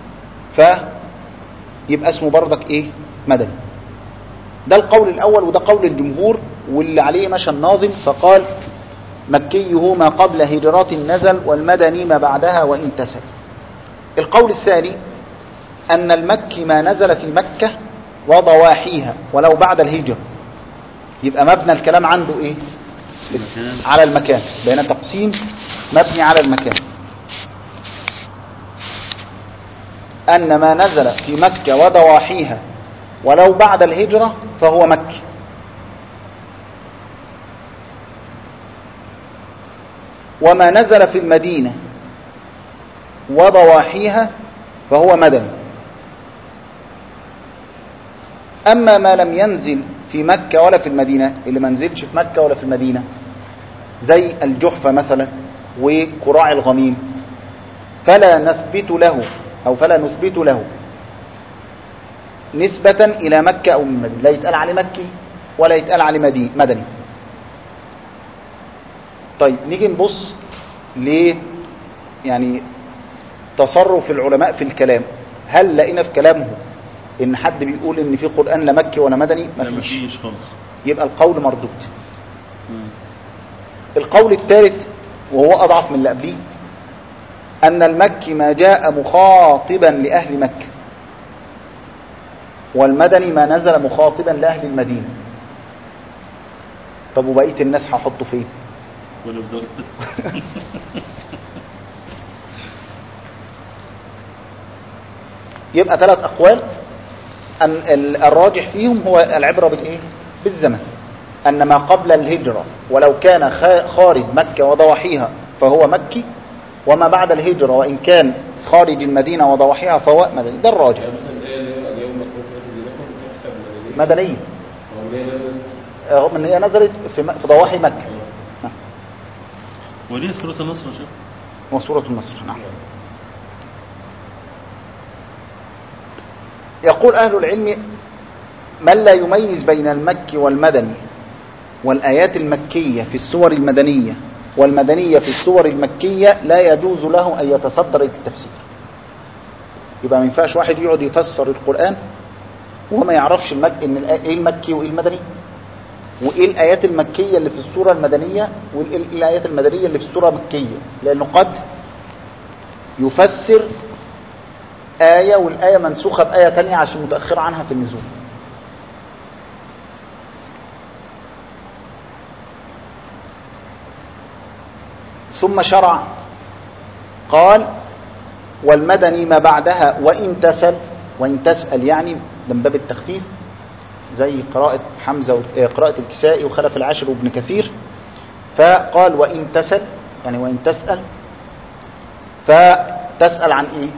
A: فيبقى اسمه بردك ايه مدني ده القول الأول وده قول الجمهور واللي عليه مشى الناظم فقال مكيه ما قبل هجرات نزل والمدني ما بعدها وإن تسل القول الثاني أن المكي ما نزل في مكة وضواحيها ولو بعد الهجرة يبقى مبنى الكلام عنده ايه
B: المكان.
A: على المكان بين تقسيم مبني على المكان أن ما نزل في مكة وضواحيها ولو بعد الهجرة فهو مكي وما نزل في المدينة وضواحيها فهو مدني أما ما لم ينزل في مكة ولا في المدينة اللي ما نزلش في مكة ولا في المدينة زي الجحفة مثلا وقراع الغميم فلا نثبت له أو فلا نثبت له نسبة إلى مكة أو من المدينة لا يتقال عليه مكي ولا يتقال عليه مدي- مدني طيب نيجي نبص ليه يعني تصرف العلماء في الكلام هل لقينا في كلامه ان حد بيقول ان في قرآن لا مكي ولا مدني
B: لا
A: مفيش
B: مفيش خالص
A: يبقى القول مردود
B: مم.
A: القول الثالث وهو أضعف من اللي قبليه أن المكي ما جاء مخاطبا لأهل مكة والمدني ما نزل مخاطبا لأهل المدينة طب وبقية الناس هحطه فين
B: ولا بدور
A: يبقى ثلاث أقوال أن ال- الراجح فيهم هو العبرة بالإيه؟ بالزمن أن ما قبل الهجرة ولو كان خا- خارج مكة وضواحيها فهو مكي وما بعد الهجرة وإن كان خارج المدينة وضواحيها فهو مدني ده الراجح
C: يعني مثلا الآية اللي هو اليوم مكتوب في دينكم تحسب مدنية
A: مدنية
C: وهي نزلت
A: رغم ان هي نزلت في, م- في ضواحي مكة
B: وليه سورة النصر يا شيخ
A: وسورة النصر نعم يقول أهل العلم من لا يميز بين المكي والمدني والآيات المكية في السور المدنية والمدنية في السور المكية لا يجوز له أن يتصدر التفسير يبقى ما ينفعش واحد يقعد يفسر القرآن وهو ما يعرفش المك... إن الآ- إيه المكي وإيه المدني وإيه الآيات المكية اللي في السورة المدنية وإيه الآيات المدنية اللي في السورة المكية لأنه قد يفسر آية والآية منسوخة بآية تانية عشان متأخرة عنها في النزول ثم شرع قال والمدني ما بعدها وإن تسل وإن تسأل يعني من باب التخفيف زي قراءة حمزة و- آه، قراءة الكسائي وخلف العاشر وابن كثير فقال وإن تسل يعني وإن تسأل فتسأل عن إيه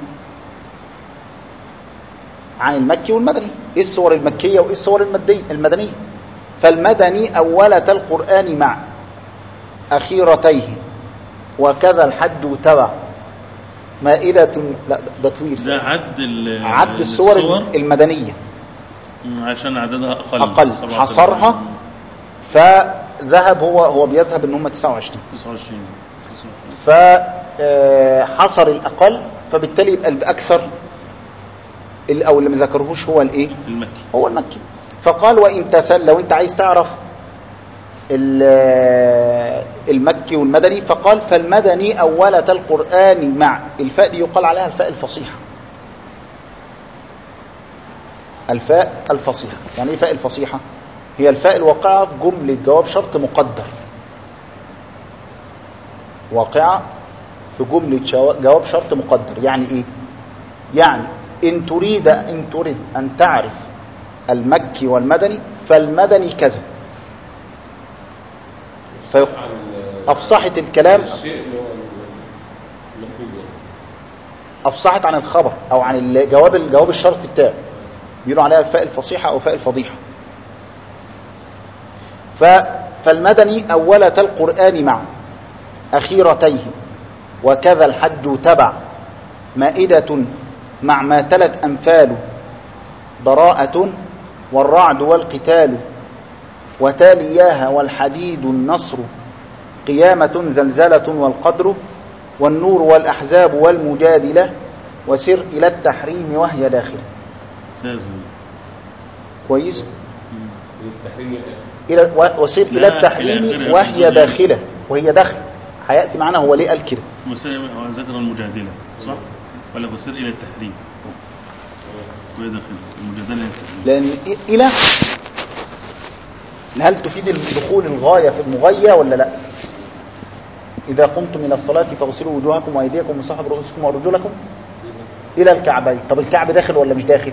A: عن المكي والمدني إيه الصور المكية وإيه الصور المدي- المدنية فالمدني أولة القرآن مع أخيرتيه وكذا الحد تبع مائدة لا ده طويل
B: ده عد ال-
A: عد الصور المدنية
B: مم، عشان عددها أقل
A: أقل
B: 37.
A: حصرها فذهب هو هو بيذهب ان هم 29
B: 29
A: فحصر الأقل فبالتالي يبقى الأكثر ال- أو اللي ما ذكرهوش هو الإيه
B: المكي
A: هو المكي فقال وإن تسل لو أنت عايز تعرف ال- المكي والمدني فقال فالمدني أولة القرآن مع الفاء دي يقال عليها الفاء الفصيحة الفاء الفصيحة يعني ايه فاء الفصيحة هي الفاء الواقعة في جملة جواب شرط مقدر واقعة في جملة شوا- جواب شرط مقدر يعني ايه يعني ان تريد ان تريد ان تعرف المكي والمدني فالمدني كذا في-
C: عن ال-
A: افصحت الكلام
C: الشيء اللي هو المكتوب ده.
A: افصحت عن الخبر او عن الجواب الجواب الشرط بتاعه بيقولوا عليها الفاء الفصيحة او فاء الفضيحة ف فالمدني أولة القرآن مع أخيرتيه وكذا الحج تبع مائدة مع ما تلت أنفال براءة والرعد والقتال وتالياها والحديد النصر قيامة زلزلة والقدر والنور والأحزاب والمجادلة وسر إلى التحريم وهي داخلة
B: لازم
A: كويس
B: مم.
C: التحريم الآخر.
A: إلى و- وسر إلى
B: لا، إلى
A: التحريم
B: آخره.
A: وهي داخلة وهي داخلة هيأتي معنا هو ليه قال كده
B: وسائل ذكر المجادلة صح؟ ولا بصير إلى التحريم وهي داخل المجادلة إلى التحريم
A: لأن إ- إلى هل تفيد الدخول الغاية في المغية ولا لا إذا قمتم من الصلاة فاغسلوا وجوهكم وأيديكم وصحب رؤوسكم وأرجلكم إلى الكعبين طب الكعب داخل ولا مش داخل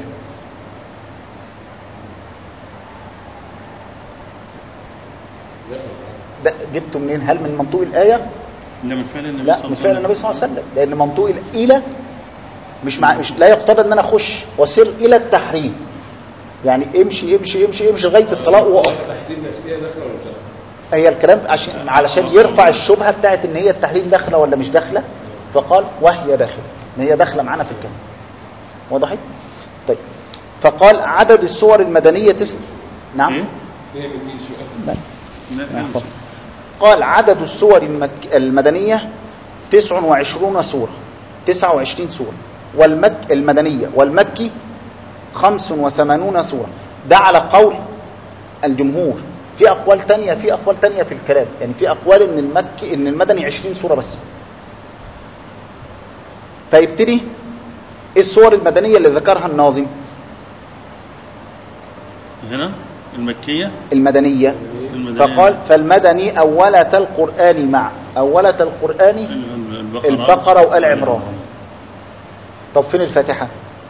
A: ده جبته منين هل من منطوق الآية
B: لا من فعل النبي
A: لا
B: صلى
A: من
B: الله
A: فعل
B: عليه
A: النبي
B: وسلم
A: صلى الله عليه وسلم لأن منطوق الإلى مش مع مش لا يقتضى ان انا اخش واسير الى التحريم يعني امشي امشي امشي امشي لغايه الطلاق وقف
C: التحريم نفسية داخلة ولا مش داخلة؟
A: هي الكلام عشان علشان يرفع الشبهه بتاعت ان هي التحريم داخله ولا مش داخله فقال وهي داخله ان هي داخله معانا في الكلام وضحت طيب فقال عدد السور المدنيه تس... نعم
B: إيه؟
C: هي بتيجي شوية
A: لا.
B: لا
A: نعم.
B: لا.
A: قال عدد السور المك... المدنية 29 سورة 29 سورة والمك المدنية والمكي 85 سورة ده على قول الجمهور في أقوال تانية في أقوال تانية في الكلام يعني في أقوال إن المكي إن المدني 20 سورة بس فيبتدي إيه الصور المدنية اللي ذكرها الناظم
B: هنا المكية
A: المدنية
B: المدنية
A: فقال فالمدني أولة القرآن مع أولة القرآن
B: البقرة
A: البقرة وآل عمران طب فين الفاتحة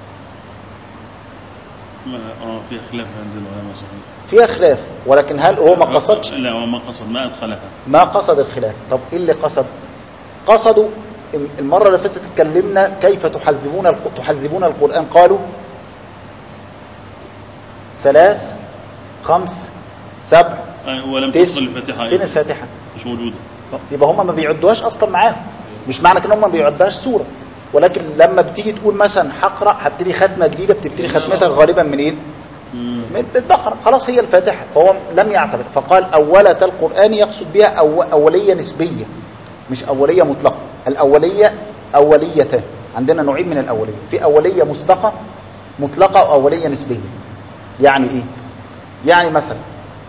B: ما- اه في خلاف عند العلماء صحيح
A: فيها خلاف ولكن هل هو ما قصدش
B: لا هو ما قصد ما ادخلها
A: ما قصد الخلاف طب ايه اللي قصد قصدوا المرة اللي فاتت اتكلمنا كيف تحذبون الق- تحذبون القرآن قالوا ثلاث خمس سبع
B: آه، ولم
A: تسع
B: تدخل الفاتحة
A: فين
B: أيضا.
A: الفاتحة
B: مش موجودة
A: يبقى هم ما بيعدوهاش اصلا معاهم مش معنى كده هم ما بيعدوهاش سورة ولكن لما بتيجي تقول مثلا هقرا هبتدي ختمه جديده بتبتدي ختمتها غالبا من ايه؟
B: مم.
A: من البقرة خلاص هي الفاتحة فهو لم يعتبر فقال أولة القرآن يقصد بها أو أولية نسبية مش أولية مطلقة الأولية أوليتان عندنا نوعين من الأولية في أولية مسبقة مطلقة وأولية نسبية يعني إيه يعني مثلا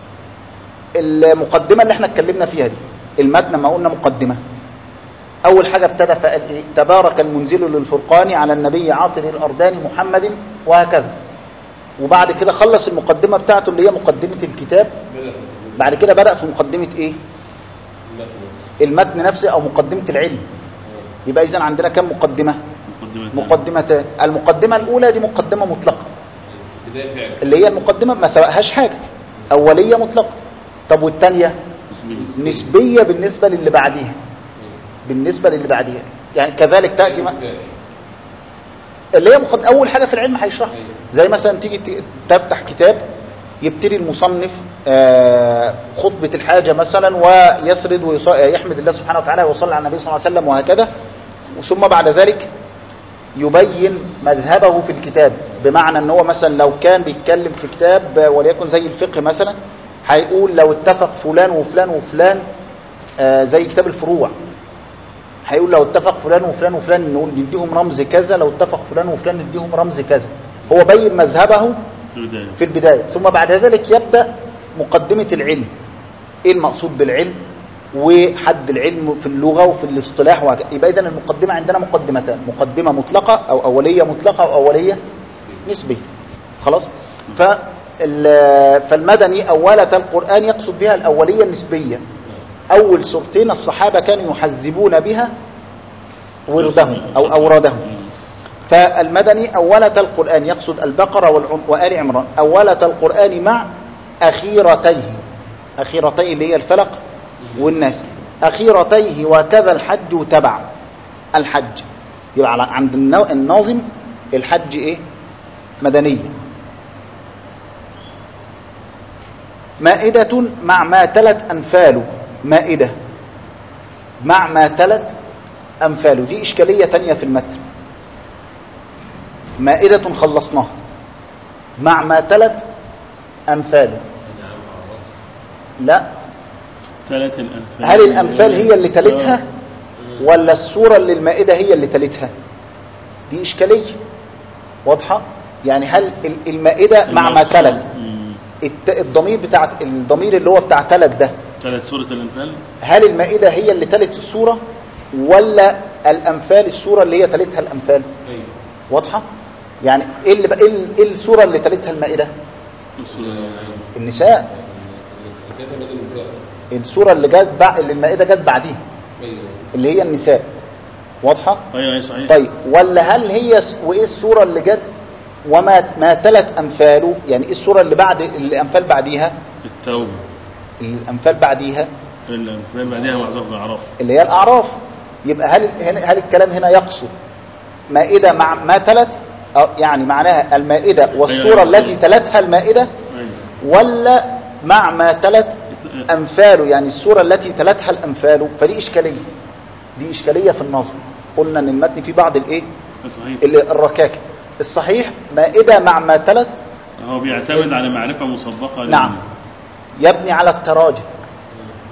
A: المقدمة اللي احنا اتكلمنا فيها دي المتن ما قلنا مقدمة أول حاجة ابتدى فقال إيه تبارك المنزل للفرقان على النبي عاطر الأردان محمد وهكذا وبعد كده خلص المقدمة بتاعته اللي هي مقدمة الكتاب بعد كده بدأ في مقدمة ايه المتن نفسه او مقدمة العلم يبقى اذا عندنا كم مقدمة
B: مقدمة
A: مقدمتان المقدمة الاولى دي مقدمة مطلقة
C: بداية فعل
A: اللي هي المقدمة ما سبقهاش حاجة اولية مطلقة طب والثانية
B: نسبية.
A: نسبية بالنسبة للي بعديها بالنسبة للي بعديها يعني كذلك تأتي م- اللي هي مقد... اول حاجة في العلم هيشرحها زي مثلا تيجي ت- تفتح كتاب يبتدي المصنف آه، خطبة الحاجة مثلا ويسرد ويحمد الله سبحانه وتعالى ويصلي على النبي صلى الله عليه وسلم وهكذا ثم بعد ذلك يبين مذهبه في الكتاب بمعنى ان هو مثلا لو كان بيتكلم في كتاب آه، وليكن زي الفقه مثلا هيقول لو اتفق فلان وفلان وفلان آه، زي كتاب الفروع هيقول لو اتفق فلان وفلان وفلان نقول نديهم رمز كذا لو اتفق فلان وفلان نديهم رمز كذا هو بين مذهبه
B: في البداية
A: في البداية ثم بعد ذلك يبدأ مقدمة العلم ايه المقصود بالعلم وحد العلم في اللغة وفي الاصطلاح وهكذا يبقى إذن المقدمة عندنا مقدمتان مقدمة مطلقة أو أولية مطلقة أو أولية نسبية خلاص فال- فالمدني أولة القرآن يقصد بها الأولية النسبية أول سورتين الصحابة كانوا يحذبون بها وردهم أو أورادهم فالمدني أولة القرآن يقصد البقرة والعم وآل عمران أولة القرآن مع أخيرتيه أخيرتيه اللي هي الفلق والناس أخيرتيه وكذا الحج تبع الحج يبقى على- عند النو- الناظم الحج إيه مدنية مائدة مع ما تلت أنفاله مائدة مع ما تلت أنفاله دي إشكالية تانية في المتن مائدة خلصناها مع ما تلت أمثاله لا
B: ثلاث الأنفال
A: هل الأمثال هي اللي تلتها ولا السورة اللي المائدة هي اللي تلتها دي إشكالية واضحة يعني هل ال- المائدة مع ما تلت
B: مم.
A: الت- الضمير بتاع الضمير اللي هو بتاع تلت ده
B: ثلاث سورة الأنفال
A: هل المائدة هي اللي تلت السورة ولا الأنفال السورة اللي هي تلتها الأنفال
C: ايوه
A: واضحة يعني ايه اللي بقى- ايه ال- إيه السورة اللي تلتها المائدة
B: السورة
A: النساء
C: كيف بدل النساء
A: السورة اللي جت بع... اللي المائدة جت بعديها
C: ايوه
A: اللي هي النساء واضحة
B: أيوة أيوة صحيح
A: طيب ولا هل هي س- وايه السورة اللي جت وما ما تلت امثاله يعني ايه السورة اللي بعد الامثال بعديها
B: التوبة
A: الامثال بعديها
B: الأنفال بعدها معزف الأعراف
A: اللي هي الاعراف يبقى هل هنا هل الكلام هنا يقصد مائدة مع ما تلت أو يعني معناها المائدة والسورة
B: أيوة.
A: التي تلتها المائدة
B: أيوة
A: ولا مع ما تلت أمثاله يعني السورة التي تلتها الأمثال فدي إشكالية دي إشكالية في النظم قلنا أن المتن فيه بعض الإيه
B: صحيح
A: ال- الركاكة الصحيح مائدة مع ما تلت
B: هو بيعتمد على معرفة مسبقة
A: نعم يبني على التراجم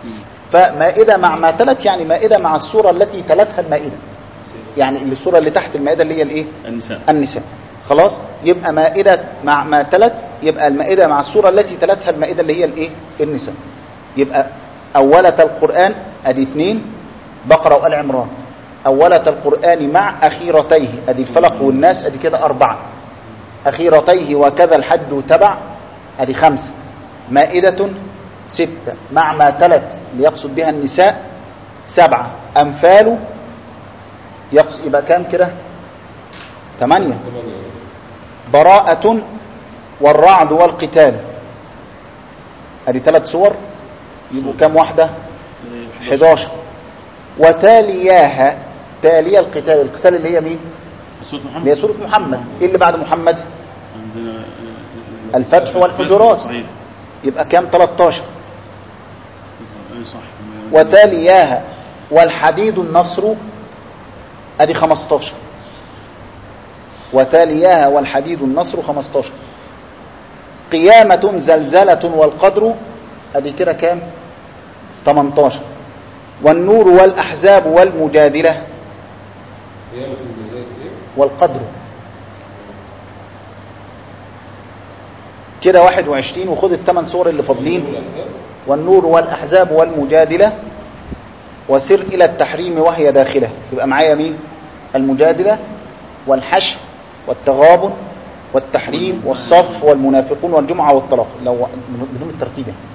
A: فمائدة مع ما تلت يعني مائدة مع السورة التي تلتها المائدة يعني اللي السورة اللي تحت المائدة اللي هي الايه
B: النساء
A: النساء خلاص يبقى مائدة مع ما تلت يبقى المائدة مع السورة التي تلتها المائدة اللي هي الايه النساء يبقى أولة القرآن ادي اثنين بقرة وآل عمران أولة القرآن مع أخيرتيه ادي الفلق والناس ادي كده أربعة أخيرتيه وكذا الحد تبع ادي خمسة مائدة ستة مع ما تلت ليقصد بها النساء سبعة أنفال يقصد يبقى كام كده ثمانية
C: ثمانية
A: براءة والرعد والقتال ادي ثلاث صور يبقوا كام واحدة 11 وتالياها تالية القتال القتال اللي هي مين
B: سورة محمد
A: اللي هي سورة محمد ايه اللي بعد محمد
B: عندنا آه،
A: الفتح والحجرات.
B: صحيح
A: يبقى كام 13
B: اي صح
A: وتالياها والحديد النصر ادي 15 وتالياها والحديد النصر 15 قيامة زلزلة والقدر ادي كده كام 18 والنور والأحزاب والمجادلة
C: هي مش زي كتير
A: والقدر كده 21 وخد الثمان صور اللي فاضلين والنور والأحزاب والمجادلة وسر إلى التحريم وهي داخلة يبقى معايا مين المجادلة والحشر والتغابن والتحريم والصف والمنافقون والجمعة والطلاق لو بدون الترتيب يعني.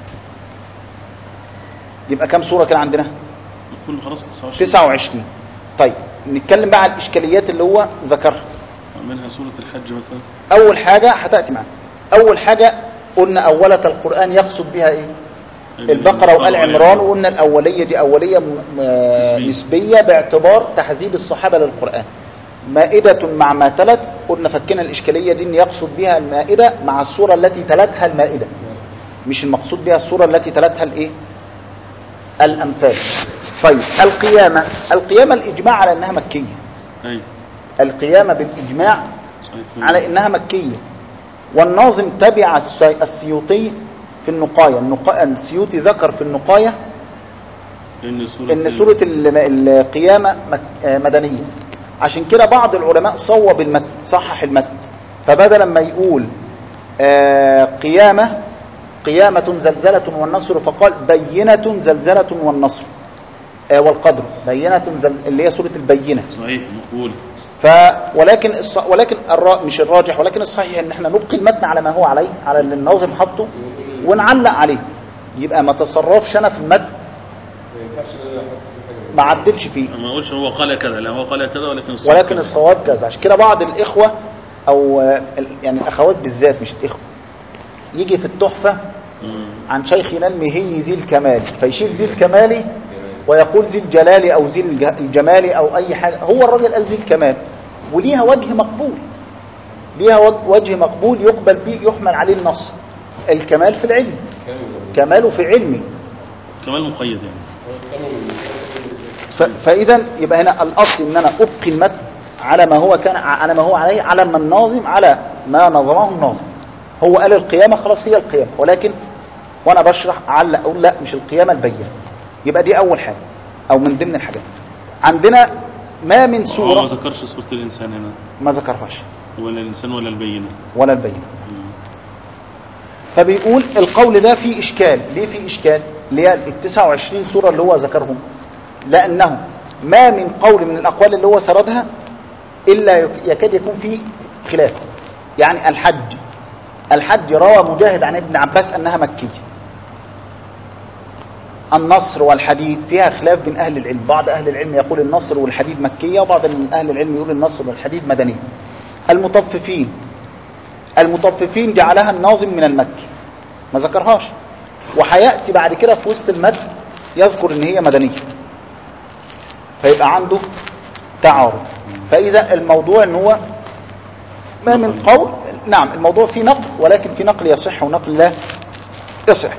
A: يبقى كم صورة كده عندنا
B: كل خلاص 29
A: 29 طيب نتكلم بقى عن الإشكاليات اللي هو ذكرها
B: منها سورة الحج مثلا
A: أول حاجة هتأتي معنا أول حاجة قلنا أولة القرآن يقصد بها إيه البقرة وآل عمران وقلنا الأولية دي أولية م- م- نسبية باعتبار تحذيب الصحابة للقرآن مائدة مع ما تلت قلنا فكنا الإشكالية دي إن يقصد بها المائدة مع الصورة التي تلتها المائدة مش المقصود بها الصورة التي تلتها الإيه الأمثال طيب القيامة القيامة الإجماع على أنها مكية
B: اي
A: القيامة بالإجماع
B: صحيح
A: على انها مكية والناظم تبع السي- السيوطي في النقاية النقا... السيوطي ذكر في النقاية
B: لان سورة
A: ان سورة ال- القيامة مك- آه مدنية عشان كده بعض العلماء صوب المتن صحح المتن فبدل ما يقول آه، قيامة قيامة زلزلة والنصر فقال بينة زلزلة والنصر آه، والقدر بينة زل... اللي هي سورة البينة
B: صحيح مقبول
A: ف ولكن الص... ولكن الرا... مش الراجح ولكن الصحيح ان احنا نبقي المتن على ما هو عليه على اللي الناظم حاطه ونعلق عليه يبقى ما تصرفش انا في المتن
C: ما ينفعش ان انا احط فيه حاجه
A: ما عدلش فيه
B: ما اقولش هو قال كذا لا هو قال كذا ولكن الصواب
A: ولكن
B: كذا.
A: الصواب كذا عشان كده بعض الاخوه او آه، ال- يعني الاخوات بالذات مش الاخوه يجي في التحفه
B: مم.
A: عن شيخنا المهي ذي الكمال فيشيل ذي الكمال ويقول ذي الجلال او ذي الج- الجمال او اي حاجه هو الراجل قال ذي الكمال وليها وجه مقبول ليها وج- وجه مقبول يقبل به يحمل عليه النص الكمال في العلم
C: كامل
A: كماله في علمي
B: كمال مقيد يعني
C: كامل
A: ف- فاذا يبقى هنا الاصل ان انا ابقي المتن على ما هو كان على ما هو عليه على ما الناظم على ما نظمه الناظم هو قال القيامه خلاص هي القيامه ولكن وانا بشرح اعلق اقول لا مش القيامه البينه يبقى دي اول حاجه او من ضمن الحاجات عندنا ما من
B: هو ما
A: سوره
B: ذكرش سورة الإنسان هنا
A: ما ذكرهاش
B: ولا الإنسان ولا البينة
A: ولا البينه
B: مم.
A: فبيقول القول ده فيه إشكال ليه فيه إشكال اللي هي ال 29 سورة اللي هو ذكرهم لأنه ما من قول من الأقوال اللي هو سردها إلا يك- يكاد يكون فيه خلاف يعني الحج الحج روى مجاهد عن ابن عباس أنها مكية النصر والحديد فيها خلاف بين أهل العلم بعض أهل العلم يقول النصر والحديد مكية وبعض من أهل العلم يقول النصر والحديد مدنية المطففين المطففين جعلها الناظم من المكي ما ذكرهاش وهياتي بعد كده في وسط المتن يذكر ان هي مدنيه فيبقى عنده تعارض فاذا الموضوع ان هو ما من قول نعم الموضوع فيه نقل ولكن في نقل يصح ونقل لا يصح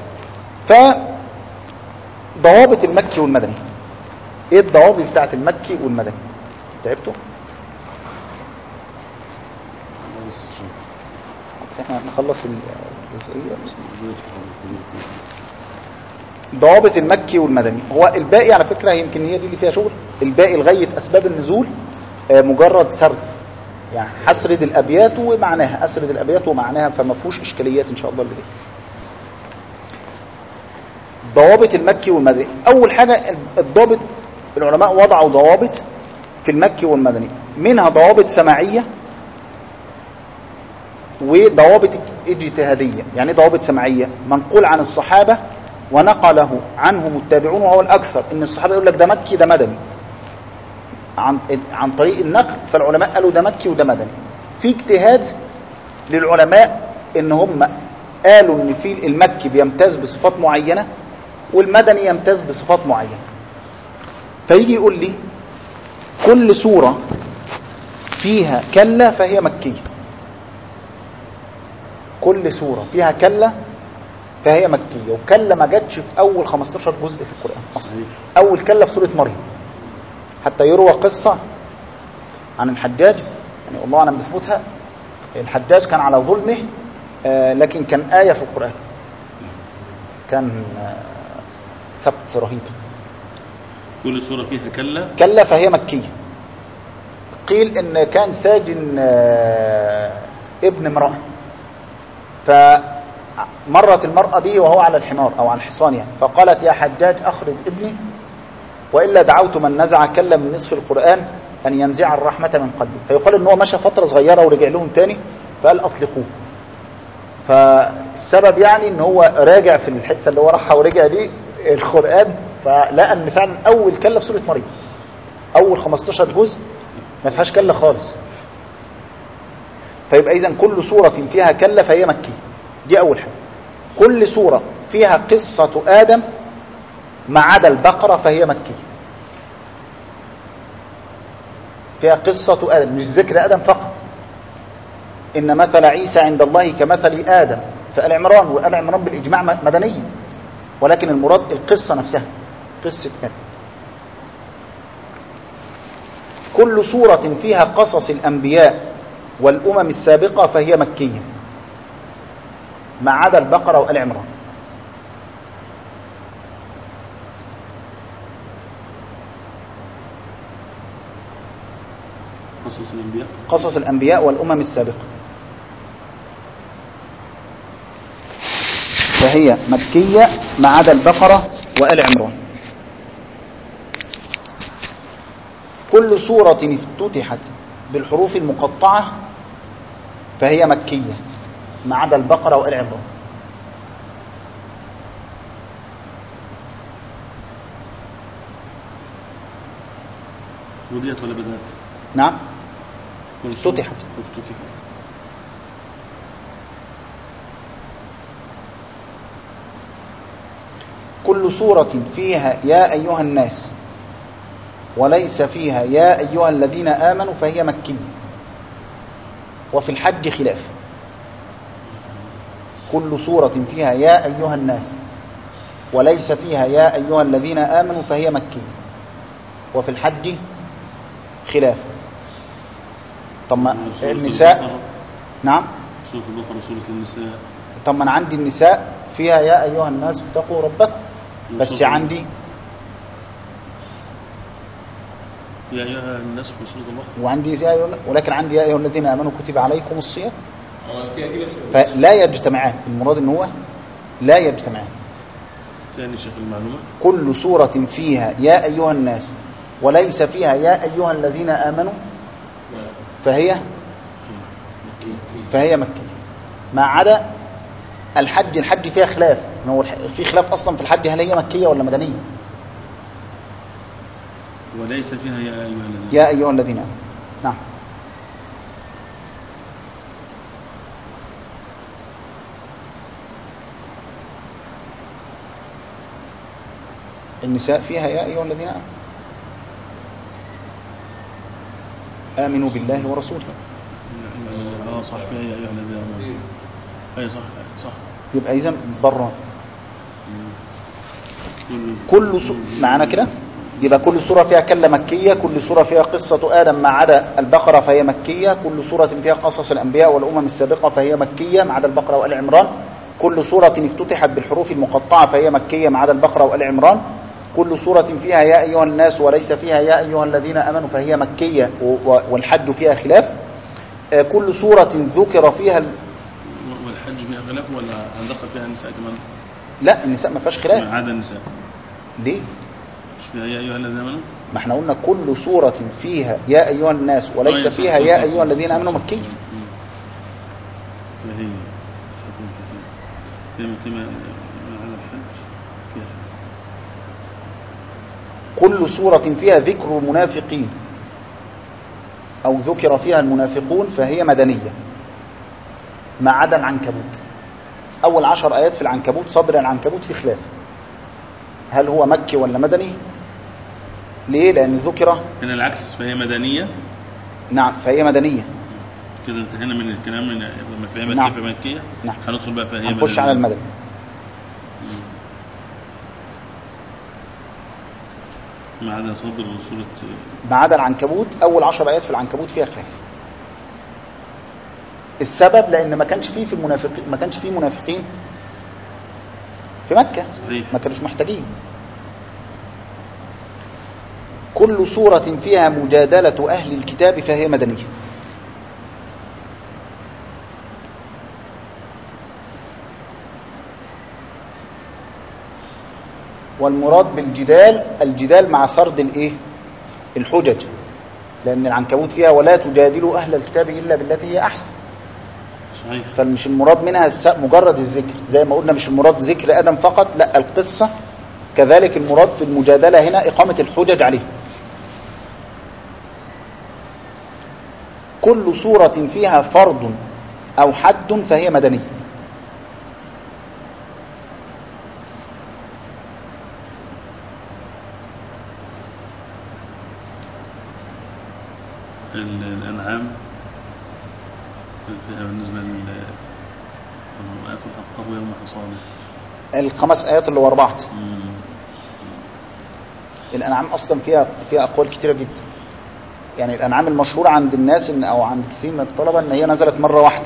A: فضوابط المكي والمدني ايه الضوابط بتاعت المكي والمدني تعبتوا احنا نخلص الجزئيه ضوابط المكي والمدني هو الباقي على فكرة يمكن هي دي اللي فيها شغل الباقي لغاية أسباب النزول آه، مجرد سرد يعني هسرد الأبيات ومعناها أسرد الأبيات ومعناها فما فيهوش إشكاليات إن شاء الله اللي ضوابط المكي والمدني أول حاجة الضابط العلماء وضعوا ضوابط في المكي والمدني منها ضوابط سماعية وضوابط اجتهادية يعني ايه ضوابط سماعية منقول عن الصحابة ونقله عنهم التابعون وهو الأكثر إن الصحابة يقول لك ده مكي ده مدني عن عن طريق النقل فالعلماء قالوا ده مكي وده مدني في اجتهاد للعلماء ان هم قالوا ان في المكي بيمتاز بصفات معينة والمدني يمتاز بصفات معينة فيجي يقول لي كل سورة فيها كلة فهي مكية كل سورة فيها كلة فهي مكية وكلة ما جاتش في أول 15 جزء في القرآن أصلا أول كلة في سورة مريم حتى يروى قصة عن الحجاج يعني والله أعلم بثبوتها الحجاج كان على ظلمه آه، لكن كان آية في القرآن كان آه، ثبت رهيب
B: كل سورة فيها كلا
A: كلا فهي مكية قيل ان كان ساجن آه، ابن امرأة فمرت المرأة به وهو على الحمار او على الحصان يعني فقالت يا حجاج اخرج ابني وإلا دعوت من نزع كلا من نصف القرآن أن ينزع الرحمة من قلبه فيقال ان هو مشى فترة صغيرة ورجع لهم تاني فقال أطلقوه فالسبب يعني ان هو راجع في الحتة اللي هو راحها ورجع دي القرآن فلقى ان فعلا اول كلة في سورة مريم اول 15 جزء ما فيهاش كلة خالص فيبقى اذا كل سورة فيها كلة فهي مكية دي اول حاجة كل سورة فيها قصة آدم ما عدا البقرة فهي مكية فيها قصة آدم مش ذكر آدم فقط إن مثل عيسى عند الله كمثل آدم فآل عمران وآل عمران بالإجماع مدنية ولكن المراد القصة نفسها قصة آدم كل سورة فيها قصص الأنبياء والأمم السابقة فهي مكية ما عدا البقرة وآل عمران
B: قصص الأنبياء
A: قصص الأنبياء والأمم السابقة فهي مكية ما عدا البقرة وآل عمران كل سورة افتتحت بالحروف المقطعة فهي مكية ما عدا البقرة وآل عمران
B: بديت ولا بدأت
A: نعم
B: كل سورة
A: افتتحت.
B: افتتحت
A: كل سورة فيها يا أيها الناس وليس فيها يا أيها الذين آمنوا فهي مكية وفي الحج خلاف كل سورة فيها يا أيها الناس وليس فيها يا أيها الذين آمنوا فهي مكية وفي الحج خلاف طب ما
B: سورة
A: النساء
B: البقرة.
A: نعم
B: سورة البقرة سورة النساء
A: طب ما انا عندي النساء فيها يا ايها الناس اتقوا ربكم بس
B: سورة-
A: عندي
B: يا أيها الناس في سورة البقرة
A: وعندي يا أيها ولكن عندي يا ايها الذين امنوا كتب عليكم الصيام
C: اه فيها دي بس
A: فلا يجتمعان المراد ان هو لا يجتمعان
B: ثاني شيخ المعلومة
A: كل سورة فيها يا ايها الناس وليس فيها يا ايها الذين امنوا فهي فهي مكية ما عدا الحج الحج فيها خلاف إن هو الح- في خلاف اصلا في الحج هل هي مكية ولا مدنية
B: وليس فيها يا أيها الذين
A: يا ايها الذين امنوا نعم النساء فيها يا ايها الذين امنوا امنوا بالله ورسوله
B: اه صح فيها يا أيها الذين آمنوا أي صح صح
A: يبقى اذا بره
B: كل
A: كل س... معانا كده يبقى كل سورة فيها كلة مكية كل سورة فيها قصة آدم ما عدا البقرة فهي مكية كل سورة فيها قصص الأنبياء والأمم السابقة فهي مكية ما عدا البقرة وآل عمران كل سورة افتتحت بالحروف المقطعة فهي مكية ما عدا البقرة وآل عمران كل سورة فيها يا أيها الناس وليس فيها يا أيها الذين آمنوا فهي مكية و- و- والحج فيها خلاف آه، كل سورة ذكر فيها ال-
B: والحج فيها خلاف ولا هندخل فيها النساء كمان
A: لا النساء ما فيهاش خلاف
B: ما عدا النساء
A: ليه
B: مش فيها يا ايها الذين امنوا
A: ما احنا قلنا كل سورة فيها يا أيها الناس وليس
B: طيب،
A: فيها
B: صح،
A: يا
B: صح،
A: أيها
B: صح،
A: الذين
B: صح،
A: آمنوا
B: صح.
A: مكية
B: مم. فهي شكل كثير فيما فيما ما عدا الحج فيها خلاف.
A: كل سورة فيها ذكر المنافقين أو ذكر فيها المنافقون فهي مدنية ما عدا العنكبوت أول عشر آيات في العنكبوت صدر العنكبوت في خلاف هل هو مكي ولا مدني ليه لأن ذكر
B: هنا العكس فهي مدنية
A: نعم فهي مدنية
B: كده انتهينا من الكلام من لما فهي
A: نعم.
B: مكية فمكية
A: نعم.
B: هندخل بقى فهي
A: هنخش
B: مدنية.
A: على المدني
B: مم. ما عدا صدر سورة
A: ما عدا العنكبوت أول عشر آيات في العنكبوت فيها خلاف السبب لأن ما كانش فيه في المنافقين ما كانش فيه منافقين في مكة
B: صحيح.
A: ما كانوش محتاجين كل سورة فيها مجادلة أهل الكتاب فهي مدنية والمراد بالجدال الجدال مع سرد الايه الحجج لأن العنكبوت فيها ولا تجادلوا أهل الكتاب إلا بالتي هي أحسن
B: صحيح
A: فمش المراد منها الس- مجرد الذكر زي ما قلنا مش المراد ذكر آدم فقط لا القصة كذلك المراد في المجادلة هنا إقامة الحجج عليه كل سورة فيها فرض أو حد فهي مدنية
B: ال- الأنعام فيها بالنسبة لل وآكل حقه يوم حصاده
A: الخمس آيات اللي ورا بعض
B: مم.
A: الأنعام أصلا فيها فيها أقوال كتيرة جدا يعني الأنعام المشهورة عند الناس إن أو عند كثير من الطلبة إن هي نزلت مرة واحدة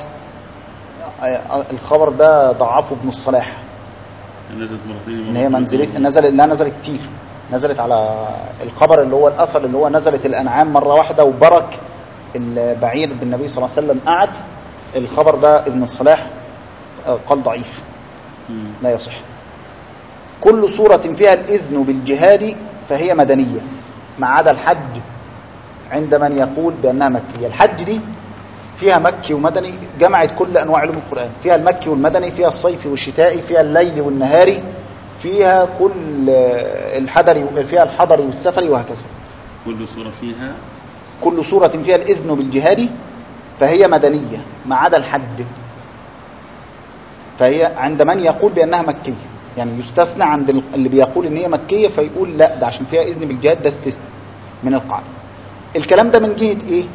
A: الخبر ده ضعفه ابن الصلاح
B: نزلت مرتين
A: ان هي منزلت نزلت انها نزلت كتير نزلت على الخبر اللي هو الاثر اللي هو نزلت الانعام مره واحده وبرك البعير بالنبي صلى الله عليه وسلم قعد الخبر ده ابن الصلاح آه، قال ضعيف
B: مم.
A: لا يصح كل سورة فيها الإذن بالجهاد فهي مدنية ما عدا الحج عند من يقول بأنها مكية الحج دي فيها مكي ومدني جمعت كل أنواع علوم القرآن فيها المكي والمدني فيها الصيف والشتائي فيها الليل والنهاري فيها كل آه، الحضري فيها الحضري والسفري وهكذا
B: كل سورة فيها
A: كل سورة فيها الإذن بالجهاد فهي مدنية ما عدا الحج فهي عند من يقول بأنها مكية يعني يستثنى عند ال- اللي بيقول ان هي مكية فيقول لا ده عشان فيها إذن بالجهاد ده استثناء من القاعدة الكلام ده من جهة ايه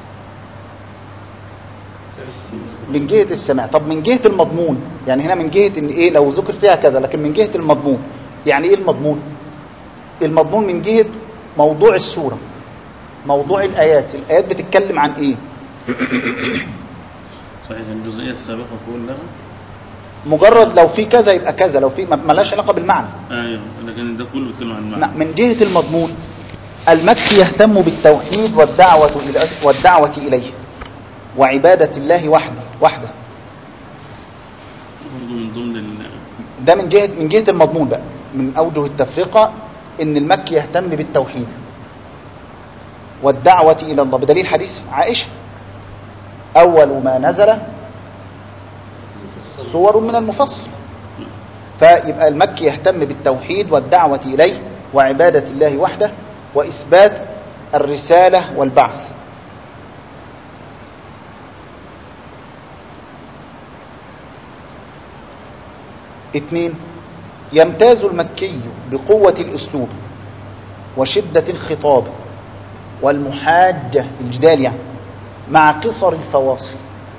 A: من جهة السماع طب من جهة المضمون يعني هنا من جهة ان ايه لو ذكر فيها كذا لكن من جهة المضمون يعني ايه المضمون المضمون من جهة موضوع السورة موضوع الآيات الآيات بتتكلم عن ايه
B: صحيح الجزئية السابقة كلها
A: مجرد لو في كذا يبقى كذا لو في ما- ملهاش علاقة بالمعنى
B: ايوه لكن ده كله بيتكلم عن
A: لا،
B: المعنى
A: من جهة المضمون المكي يهتم بالتوحيد والدعوة إلى- والدعوة إليه وعبادة الله وحده وحده
B: برضه من ضمن ال...
A: ده من جهة من جهة المضمون بقى من أوجه التفرقة إن المكي يهتم بالتوحيد والدعوة إلى الله بدليل حديث عائشة أول ما نزل صور من المفصل فيبقى المكي يهتم بالتوحيد والدعوة إليه وعبادة الله وحده وإثبات الرسالة والبعث اثنين يمتاز المكي بقوة الأسلوب وشدة الخطاب والمحاجة الجدال يعني مع قصر الفواصل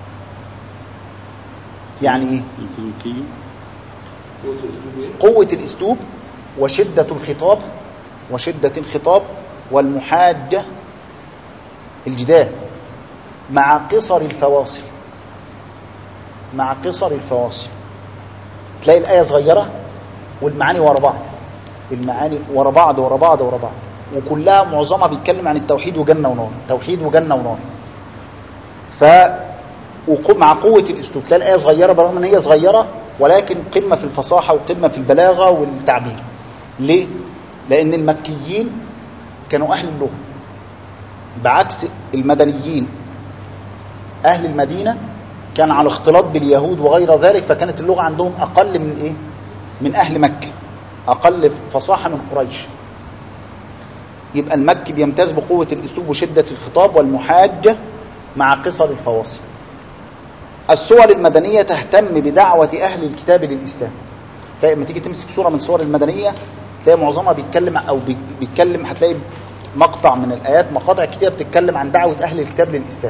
A: يعني ايه
B: التركي
C: قوة الأسلوب إيه؟
A: قوة الأسلوب وشدة الخطاب وشدة الخطاب والمحاجة الجدال مع قصر الفواصل مع قصر الفواصل تلاقي الآية صغيرة والمعاني ورا بعض المعاني ورا بعض ورا بعض ورا بعض وكلها معظمها بيتكلم عن التوحيد وجنة ونار توحيد وجنة ونار ف وق- مع قوة الأسلوب تلاقي الآية صغيرة برغم إن هي صغيرة ولكن قمة في الفصاحة وقمة في البلاغة والتعبير ليه؟ لأن المكيين كانوا أهل اللغة بعكس المدنيين أهل المدينة كان على اختلاط باليهود وغير ذلك فكانت اللغة عندهم أقل من إيه؟ من أهل مكة أقل فصاحة من قريش يبقى المكي بيمتاز بقوة الأسلوب وشدة الخطاب والمحاجة مع قصر الفواصل الصور المدنية تهتم بدعوة أهل الكتاب للإسلام تلاقي لما تيجي تمسك صورة من صور المدنية تلاقي معظمها بيتكلم أو بي- بيتكلم هتلاقي مقطع من الآيات مقاطع كتير بتتكلم عن دعوة أهل الكتاب للإسلام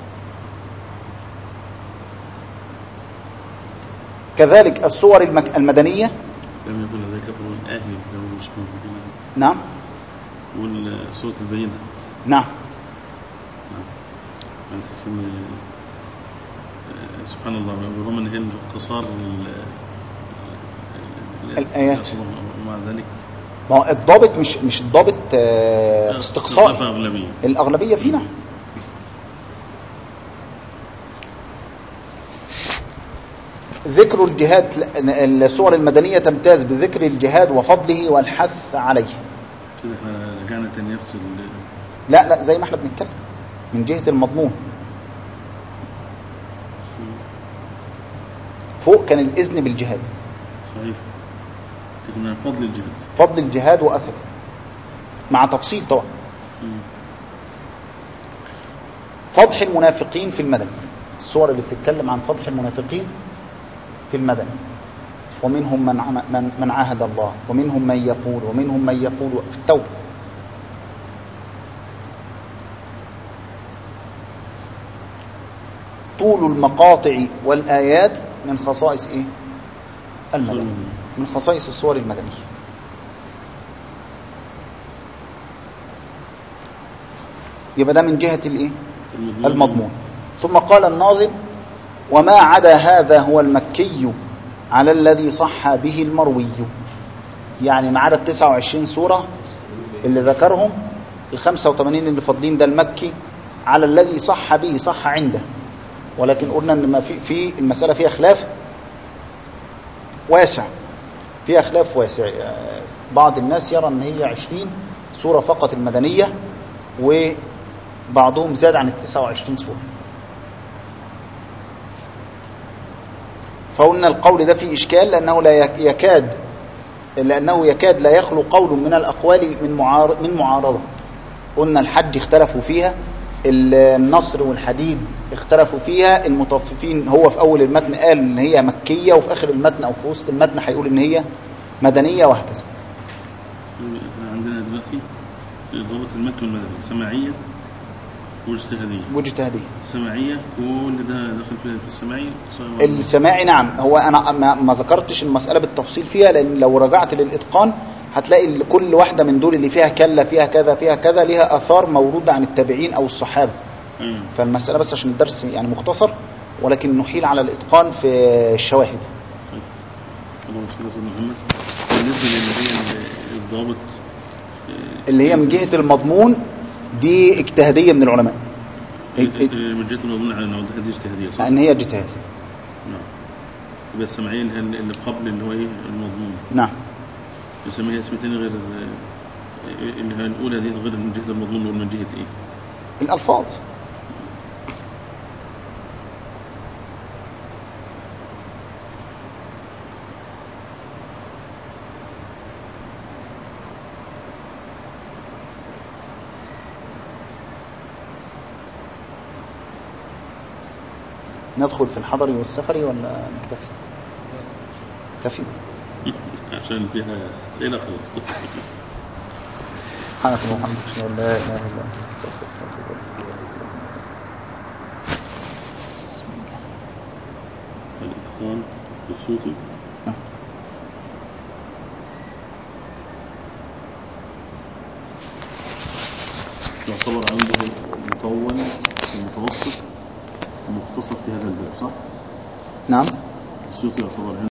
A: كذلك الصور المك- المدنية
B: لم يكن لديك كفر من أهل الكتاب مش موجودين
A: نعم
B: والسورة البينة
A: نعم
B: نعم. على أساس إن آه، سبحان الله برغم إن هي اختصار لل- ال-
A: الآيات.
B: ومع ذلك
A: ما هو الضابط مش مش الضابط آه، استقصائي
B: أغلبية
A: الأغلبية فينا ذكر الجهاد الصور المدنية تمتاز بذكر الجهاد وفضله والحث عليه
B: كده احنا رجعنا تاني نفس ال-
A: لا لا زي ما احنا بنتكلم من جهة المضمون فوق كان الإذن بالجهاد
B: صحيح لكن من فضل الجهاد
A: فضل الجهاد وأثره مع تفصيل طبعا
B: مم.
A: فضح المنافقين في المدن الصور اللي بتتكلم عن فضح المنافقين في المدن ومنهم من عم- من من عاهد الله ومنهم من يقول ومنهم من يقول في التوبة طول المقاطع والآيات من خصائص إيه؟ المدن من خصائص الصور المدنية يبقى ده من جهة الإيه؟ المضمون ثم قال الناظم وما عدا هذا هو المكي على الذي صح به المروي يعني ما عدا ال 29 سورة اللي ذكرهم ال 85 اللي فاضلين ده المكي على الذي صح به صح عنده ولكن قلنا ان ما في في المسألة فيها خلاف واسع فيها خلاف واسع آه، بعض الناس يرى ان هي 20 سورة فقط المدنية وبعضهم زاد عن ال 29 سورة فقلنا القول ده فيه إشكال لأنه لا يك- يكاد لأنه يكاد لا يخلو قول من الأقوال من معار- من معارضة قلنا الحج اختلفوا فيها النصر والحديد اختلفوا فيها المطففين هو في أول المتن قال إن هي مكية وفي آخر المتن أو في وسط المتن هيقول إن هي مدنية وهكذا
B: احنا عندنا دلوقتي ضابط المكي والمدني سماعية واجتهادية
A: واجتهادية
B: سماعية كل ده داخل فيها في السماعية سواء-
A: السماعي نعم هو انا ما, ما ذكرتش المساله بالتفصيل فيها لان لو رجعت للاتقان هتلاقي ال- كل واحده من دول اللي فيها كلا فيها كذا فيها كذا ليها اثار موروده عن التابعين او الصحابه
B: أيوة.
A: فالمساله بس عشان الدرس يعني مختصر ولكن نحيل على الاتقان في الشواهد
B: طيب. اللهم صل على سيدنا محمد بالنسبة للي هي الضابط آه،
A: اللي هي من جهه المضمون دي اجتهاديه من العلماء
B: آه، آه، من جهة المضمون على أنه دي اجتهادية صح؟
A: لان هي اجتهاد
B: نعم يبقى السماعية اللي هي اللي قبل اللي هو ايه المضمون
A: نعم
B: يسميها اسم تاني غير آه، اللي هي الأولى دي غير من جهة المضمون نقول من جهة ايه؟
A: الالفاظ ندخل في الحضري والسفري ولا نكتفي نكتفي
B: عشان فيها أسئلة خلاص
A: سبحانك اللهم وبحمدك اشهد ان لا اله الا انت استغفرك واتوب اليك
B: الإتقان الصوتي
A: نعم.
B: يعتبر عنده مطول ومتوسط ومختصر في هذا الباب صح؟
A: نعم
B: الصوتي يعتبر عنده